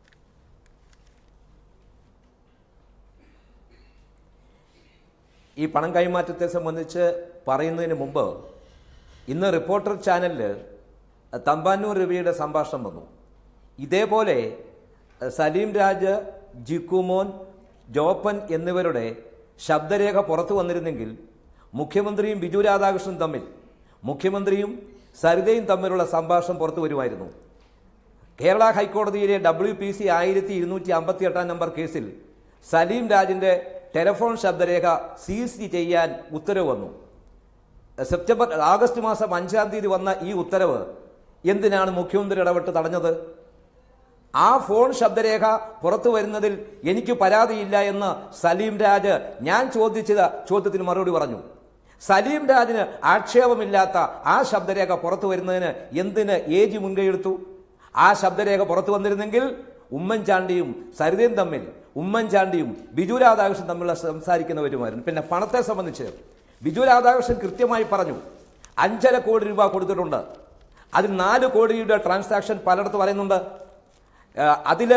ഈ പണം കൈമാറ്റത്തെ സംബന്ധിച്ച് പറയുന്നതിന് മുമ്പ് ഇന്ന് റിപ്പോർട്ടർ ചാനലിൽ തമ്പാനൂർ രവിയുടെ സംഭാഷണം വന്നു ഇതേപോലെ സലീം രാജ് ജിക്കുമോൻ ജോപ്പൻ എന്നിവരുടെ ശബ്ദരേഖ പുറത്തു വന്നിരുന്നെങ്കിൽ മുഖ്യമന്ത്രിയും ബിജു രാധാകൃഷ്ണൻ തമ്മിൽ മുഖ്യമന്ത്രിയും സരിതയും തമ്മിലുള്ള സംഭാഷണം പുറത്തു വരുമായിരുന്നു കേരള ഹൈക്കോടതിയിലെ ഡബ്ല്യു പി സി ആയിരത്തി ഇരുന്നൂറ്റി അമ്പത്തി എട്ടാം നമ്പർ കേസിൽ സലീം രാജിന്റെ ടെലിഫോൺ ശബ്ദരേഖ സീസ് ചെയ്യാൻ ഉത്തരവ് വന്നു സെപ്റ്റംബർ ആഗസ്റ്റ് മാസം അഞ്ചാം തീയതി വന്ന ഈ ഉത്തരവ് എന്തിനാണ് മുഖ്യമന്ത്രി ഇടപെട്ട് തടഞ്ഞത് ആ ഫോൺ ശബ്ദരേഖ പുറത്തു വരുന്നതിൽ എനിക്ക് പരാതിയില്ല എന്ന് സലീം രാജ് ഞാൻ ചോദിച്ചത് ചോദ്യത്തിന് മറുപടി പറഞ്ഞു സലീം രാജിന് ആക്ഷേപമില്ലാത്ത ആ ശബ്ദരേഖ പുറത്തു വരുന്നതിന് എന്തിന് ഏജ് മുൻകൈയെടുത്തു ആ ശബ്ദരേഖ പുറത്തു വന്നിരുന്നെങ്കിൽ ഉമ്മൻചാണ്ടിയും സരിതയും തമ്മിൽ ഉമ്മൻചാണ്ടിയും ബിജു രാധാകൃഷ്ണൻ തമ്മിലുള്ള സംസാരിക്കുന്നവരുമായിരുന്നു പിന്നെ പണത്തെ സംബന്ധിച്ച് ബിജു രാധാകൃഷ്ണൻ കൃത്യമായി പറഞ്ഞു അഞ്ചര കോടി രൂപ കൊടുത്തിട്ടുണ്ട് അതിൽ നാല് കോടിയുടെ ട്രാൻസാക്ഷൻ പലയിടത്ത് പറയുന്നുണ്ട് ഏഹ് അതില്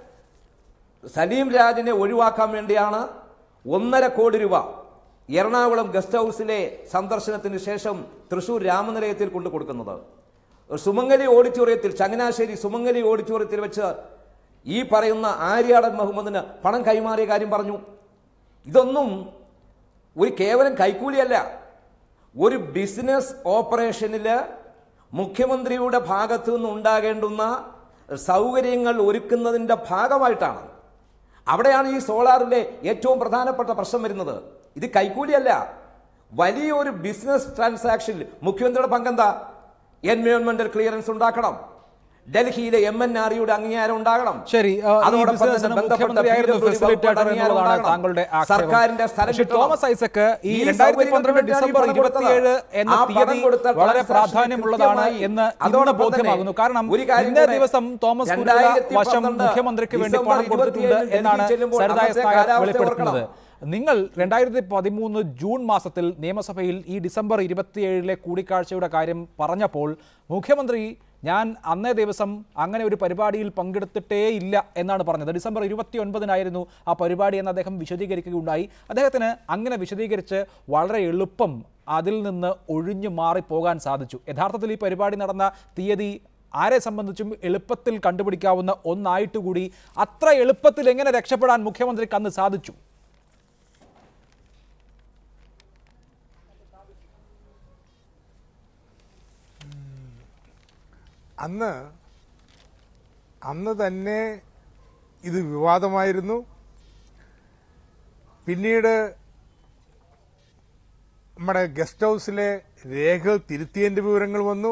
സലീം രാജിനെ ഒഴിവാക്കാൻ വേണ്ടിയാണ് ഒന്നര കോടി രൂപ എറണാകുളം ഗസ്റ്റ് ഹൗസിലെ സന്ദർശനത്തിന് ശേഷം തൃശൂർ രാമനിലയത്തിൽ കൊണ്ടു കൊടുക്കുന്നത് സുമംഗലി ഓഡിറ്റോറിയത്തിൽ ചങ്ങനാശ്ശേരി സുമംഗലി ഓഡിറ്റോറിയത്തിൽ വെച്ച് ഈ പറയുന്ന ആര്യാടൻ മുഹമ്മദിന് പണം കൈമാറിയ കാര്യം പറഞ്ഞു ഇതൊന്നും ഒരു കേവലം കൈക്കൂലിയല്ല ഒരു ബിസിനസ് ഓപ്പറേഷനിൽ മുഖ്യമന്ത്രിയുടെ ഭാഗത്തു നിന്ന് ഉണ്ടാകേണ്ടുന്ന സൗകര്യങ്ങൾ ഒരുക്കുന്നതിൻ്റെ ഭാഗമായിട്ടാണ് അവിടെയാണ് ഈ സോളാറിലെ ഏറ്റവും പ്രധാനപ്പെട്ട പ്രശ്നം വരുന്നത് ഇത് കൈക്കൂലിയല്ല വലിയൊരു ബിസിനസ് ട്രാൻസാക്ഷനിൽ മുഖ്യമന്ത്രിയുടെ പങ്കെന്താ എൻവയോൺമെന്റൽ ക്ലിയറൻസ് ഉണ്ടാക്കണം ഡൽഹിയിലെ എം എൻ ആറിയുടെ അംഗീകാരം ഉണ്ടാകണം ശരി ആ, ഈ അതോടൊപ്പം തന്നെ ബിസിനസ്സിന് ബന്ധപ്പെട്ട മുഖ്യമന്ത്രിയായിരുന്നു PWD ഫെസിലിറ്റേറ്റർ വകുപ്പുകളുടെ അംഗീകാരം എന്നുള്ളതാണ് ഉണ്ടാകണം. താങ്കളുടെ ആക്ഷേപം. സർക്കാരിന്റെ സ്ഥലം പക്ഷേ കിട്ടണം. തോമസ് ഐസക്ക് ഈ ഈ രണ്ടായിരത്തി സൗകര്യങ്ങൾക്ക് പന്ത്രണ്ട് വേണ്ടിയാണ് ഈ ഡിസംബർ പണം കൊടുത്തത്. ഇരുപത്തിയേഴ് എന്ന ആ പണം തീയതി കൊടുത്ത വളരെ transaction പ്രാധാന്യമുള്ളതാണ് കൃത്യമായി. എന്ന് ഇന്ന് അതോടൊപ്പം ബോധ്യമാകുന്നു തന്നെ കാരണം ഒരു കാര്യം ഇന്നേ കൂടെ ദിവസം തോമസ് കുരുവിള രണ്ടായിരത്തി വശം പന്ത്രണ്ട് മുഖ്യമന്ത്രിക്ക് വേണ്ടി ഡിസംബർ പണം കൊടുത്തിട്ടുണ്ട് ഇരുപത്തിയേഴിൽ എന്നാണ് ഡൽഹി ചെല്ലുമ്പോൾ സരിത എസ് അന്നത്തെ നായർ കാലാവസ്ഥ വെളിപ്പെടുത്തുന്നത് ഓർക്കണം. നിങ്ങൾ രണ്ടായിരത്തി പതിമൂന്ന് ജൂൺ മാസത്തിൽ നിയമസഭയിൽ ഈ ഡിസംബർ ഇരുപത്തിയേഴിലെ കൂടിക്കാഴ്ചയുടെ കാര്യം പറഞ്ഞപ്പോൾ മുഖ്യമന്ത്രി ഞാൻ അന്നേ ദിവസം അങ്ങനെ ഒരു പരിപാടിയിൽ പങ്കെടുത്തിട്ടേ ഇല്ല എന്നാണ് പറഞ്ഞത് ഡിസംബർ ഇരുപത്തി ഒൻപതിനായിരുന്നു ആ പരിപാടി എന്ന് അദ്ദേഹം വിശദീകരിക്കുകയുണ്ടായി അദ്ദേഹത്തിന് അങ്ങനെ വിശദീകരിച്ച് വളരെ എളുപ്പം അതിൽ നിന്ന് ഒഴിഞ്ഞു മാറിപ്പോകാൻ സാധിച്ചു യഥാർത്ഥത്തിൽ ഈ പരിപാടി നടന്ന തീയതി ആരെ സംബന്ധിച്ചും എളുപ്പത്തിൽ കണ്ടുപിടിക്കാവുന്ന ഒന്നായിട്ട് കൂടി അത്ര എളുപ്പത്തിൽ എങ്ങനെ രക്ഷപ്പെടാൻ മുഖ്യമന്ത്രിക്ക് അന്ന് സാധിച്ചു അന്ന് അന്ന് തന്നെ ഇത് വിവാദമായിരുന്നു പിന്നീട് നമ്മുടെ ഗസ്റ്റ് ഹൗസിലെ രേഖകൾ തിരുത്തിയതിൻ്റെ വിവരങ്ങൾ വന്നു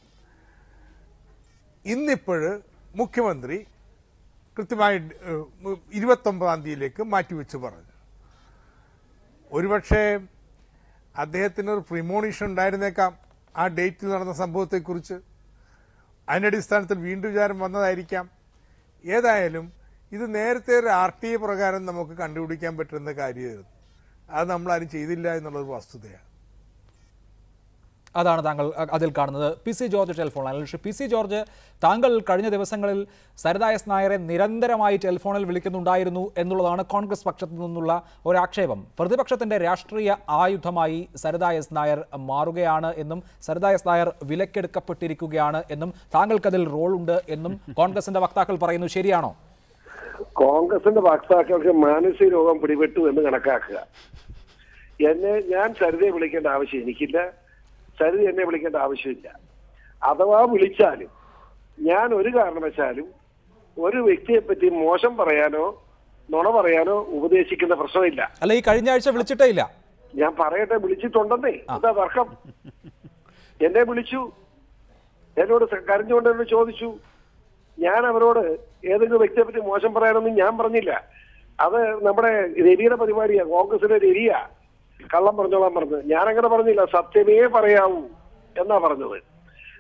ഇന്നിപ്പോഴ് മുഖ്യമന്ത്രി കൃത്യമായി ഏഹ്, ഇരുപത്തൊമ്പതാം തീയതിയിലേക്ക് മാറ്റിവെച്ച് പറഞ്ഞു ഒരുപക്ഷെ അദ്ദേഹത്തിന് ഒരു പ്രിമോണിഷൻ ഉണ്ടായിരുന്നേക്കാം ആ ഡേറ്റിൽ നടന്ന സംഭവത്തെക്കുറിച്ച് അതിൻ്റെ അടിസ്ഥാനത്തിൽ വീണ്ടും വിചാരം വന്നതായിരിക്കാം ഏതായാലും ഇത് നേരത്തെ ഒരു ആർ ടി ഐ പ്രകാരം നമുക്ക് കണ്ടുപിടിക്കാൻ പറ്റുന്ന കാര്യമായിരുന്നു അത് നമ്മളാരും ചെയ്തില്ല എന്നുള്ളൊരു വസ്തുതയാണ് അതാണ് താങ്കൾ അ- അതിൽ കാണുന്നത് പി സി ജോർജ് ടെലിഫോൺ ലൈനിൽ പക്ഷേ പി സി ജോർജ് താങ്കൾ കഴിഞ്ഞ ദിവസങ്ങളിൽ സരിത എസ് നായരെ നിരന്തരമായി ടെലിഫോണിൽ വിളിക്കുന്നുണ്ടായിരുന്നു എന്നുള്ളതാണ് കോൺഗ്രസ് പക്ഷത്തു നിന്നുള്ള ഒരു ആക്ഷേപം പ്രതിപക്ഷത്തിന്റെ രാഷ്ട്രീയ ആയുധമായി സരിത എസ് നായർ മാറുകയാണ് എന്നും സരിത എസ് നായർ വിലക്കെടുക്കപ്പെട്ടിരിക്കുകയാണ് എന്നും താങ്കൾക്കതിൽ റോളുണ്ട് എന്നും കോൺഗ്രസിന്റെ വക്താക്കൾ പറയുന്നു ശരിയാണോ കോൺഗ്രസിന്റെ വക്താക്കൾക്ക് മാനസിക രോഗം പിടിപെട്ടു എന്ന് കണക്കാക്കുക എന്നെ ഞാൻ സരിതയെ വിളിക്കേണ്ട ആവശ്യം എനിക്കില്ല സരിത എന്നെ വിളിക്കേണ്ട ആവശ്യമില്ല അഥവാ വിളിച്ചാലും ഞാൻ ഒരു കാരണവശാലും ഒരു വ്യക്തിയെ പറ്റി മോശം പറയാനോ നുണ പറയാനോ ഉപദേശിക്കുന്ന പ്രശ്നമില്ല അല്ല ഈ കഴിഞ്ഞ ആഴ്ച വിളിച്ചിട്ടേ ഇല്ല ഞാൻ പറയട്ടെ വിളിച്ചിട്ടുണ്ടെന്നേ എന്താ തർക്കം എന്നെ വിളിച്ചു എന്നോട് സ- കരഞ്ഞുകൊണ്ട് എന്നോട് ചോദിച്ചു ഞാൻ അവരോട് ഏതെങ്കിലും വ്യക്തിയെ പറ്റി മോശം പറയാനൊന്നും ഞാൻ പറഞ്ഞില്ല അത് നമ്മുടെ രവിയുടെ പരിപാടിയാ കോൺഗ്രസിലെ രവിയാ കള്ളം പറഞ്ഞോളാൻ പറഞ്ഞത് ഞാൻ അങ്ങനെ പറഞ്ഞില്ല സത്യമേ പറയാവൂ എന്നാ പറഞ്ഞത്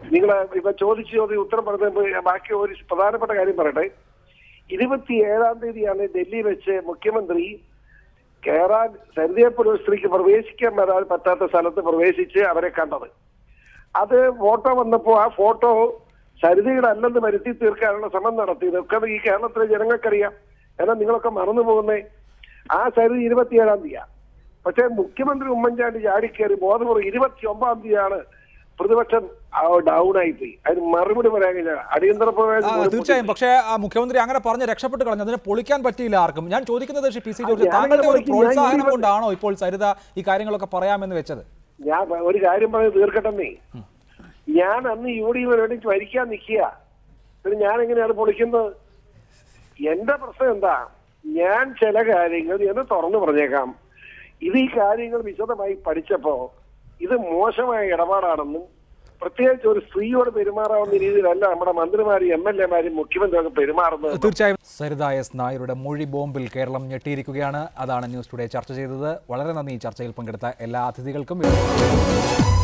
നിങ്ങൾ ഇപ്പൊ ചോദിച്ച ചോദ്യം ഉത്തരം പറഞ്ഞ ബാക്കി ഒരു പ്രധാനപ്പെട്ട കാര്യം പറയട്ടെ ഇരുപത്തിയേഴാം തീയതിയാണ് ഡൽഹി വെച്ച് മുഖ്യമന്ത്രി കേറാൻ സരിതയെപ്പോലെ ഒരു സ്ത്രീക്ക് പ്രവേശിക്കാൻ വരാൻ പറ്റാത്ത സ്ഥലത്ത് പ്രവേശിച്ച് അവരെ കണ്ടത് അത് ഫോട്ടോ വന്നപ്പോ ആ ഫോട്ടോ സരിതയുടെ അല്ലെന്ന് വരുത്തി തീർക്കാനുള്ള ശ്രമം നടത്തി ഇതൊക്കെ ഈ കേരളത്തിലെ ജനങ്ങൾക്കറിയാം എന്നാൽ നിങ്ങളൊക്കെ മറന്നു പോകുന്നേ ആ സരിത ഇരുപത്തിയേഴാം തീയതിയാ പക്ഷേ മുഖ്യമന്ത്രി ഉമ്മൻചാണ്ടി ചാടിക്കയറി ബോധപൂർവ്വം ഇരുപത്തി ഒമ്പതാം തീയതിയാണ് പ്രതിപക്ഷം ഡൗൺ ആയി പോയി അതിന് മറുപടി പറയാൻ കഴിഞ്ഞ അടിയന്തര ആ, പ്രമേയം പോലും തീർച്ചയായും പക്ഷേ ആ, മുഖ്യമന്ത്രി അങ്ങനെ പറഞ്ഞ് രക്ഷപ്പെട്ട് കളഞ്ഞു അതിനെ പൊളിക്കാൻ പറ്റിയില്ല ആർക്കും ഞാൻ ചോദിക്കുന്നത് ശ്രീ പി സി ജോർജ് ഞാനങ്ങനെ താങ്കളുടെ ഒരു പൊളിക്കും. ഞാൻ പ്രോത്സാഹനം ഇരുപത് കൊണ്ടാണോ ഇപ്പോൾ സരിത ഈ കാര്യങ്ങളൊക്കെ പറയാമെന്ന് വെച്ചത് ഞാൻ പ- ഒരു കാര്യം പറഞ്ഞ് തീർക്കട്ടെന്നേ ഞാൻ അന്ന് യു ഡി എഫിന് വേണ്ടി ഭരിക്കാൻ നിൽക്കുക പിന്നെ ഞാൻ എങ്ങനെയാണ് പൊളിക്കുന്നത് എന്റെ പ്രശ്നം എന്താ ഞാൻ ചില കാര്യങ്ങൾ എന്ന് തുറന്നു പറഞ്ഞേക്കാം ഇത് ഈ കാര്യങ്ങൾ വിശദമായി പഠിച്ചപ്പോ ഇത് മോശമായ ഇടപാടാണെന്നും പ്രത്യേകിച്ച് ഒരു സ്ത്രീയോട് പെരുമാറാവുന്ന രീതിയിലല്ല നമ്മുടെ മന്ത്രിമാരും എം എൽ എമാരും മുഖ്യമന്ത്രിയൊക്കെ പെരുമാറുന്നത് തീർച്ചയായും സരിത എസ് നായരുടെ മൊഴി ബോംബിൽ കേരളം ഞെട്ടിയിരിക്കുകയാണ് അതാണ് ന്യൂസ് ടുഡേ ചർച്ച ചെയ്തത് വളരെ നന്ദി ഈ ചർച്ചയിൽ പങ്കെടുത്ത എല്ലാ അതിഥികൾക്കും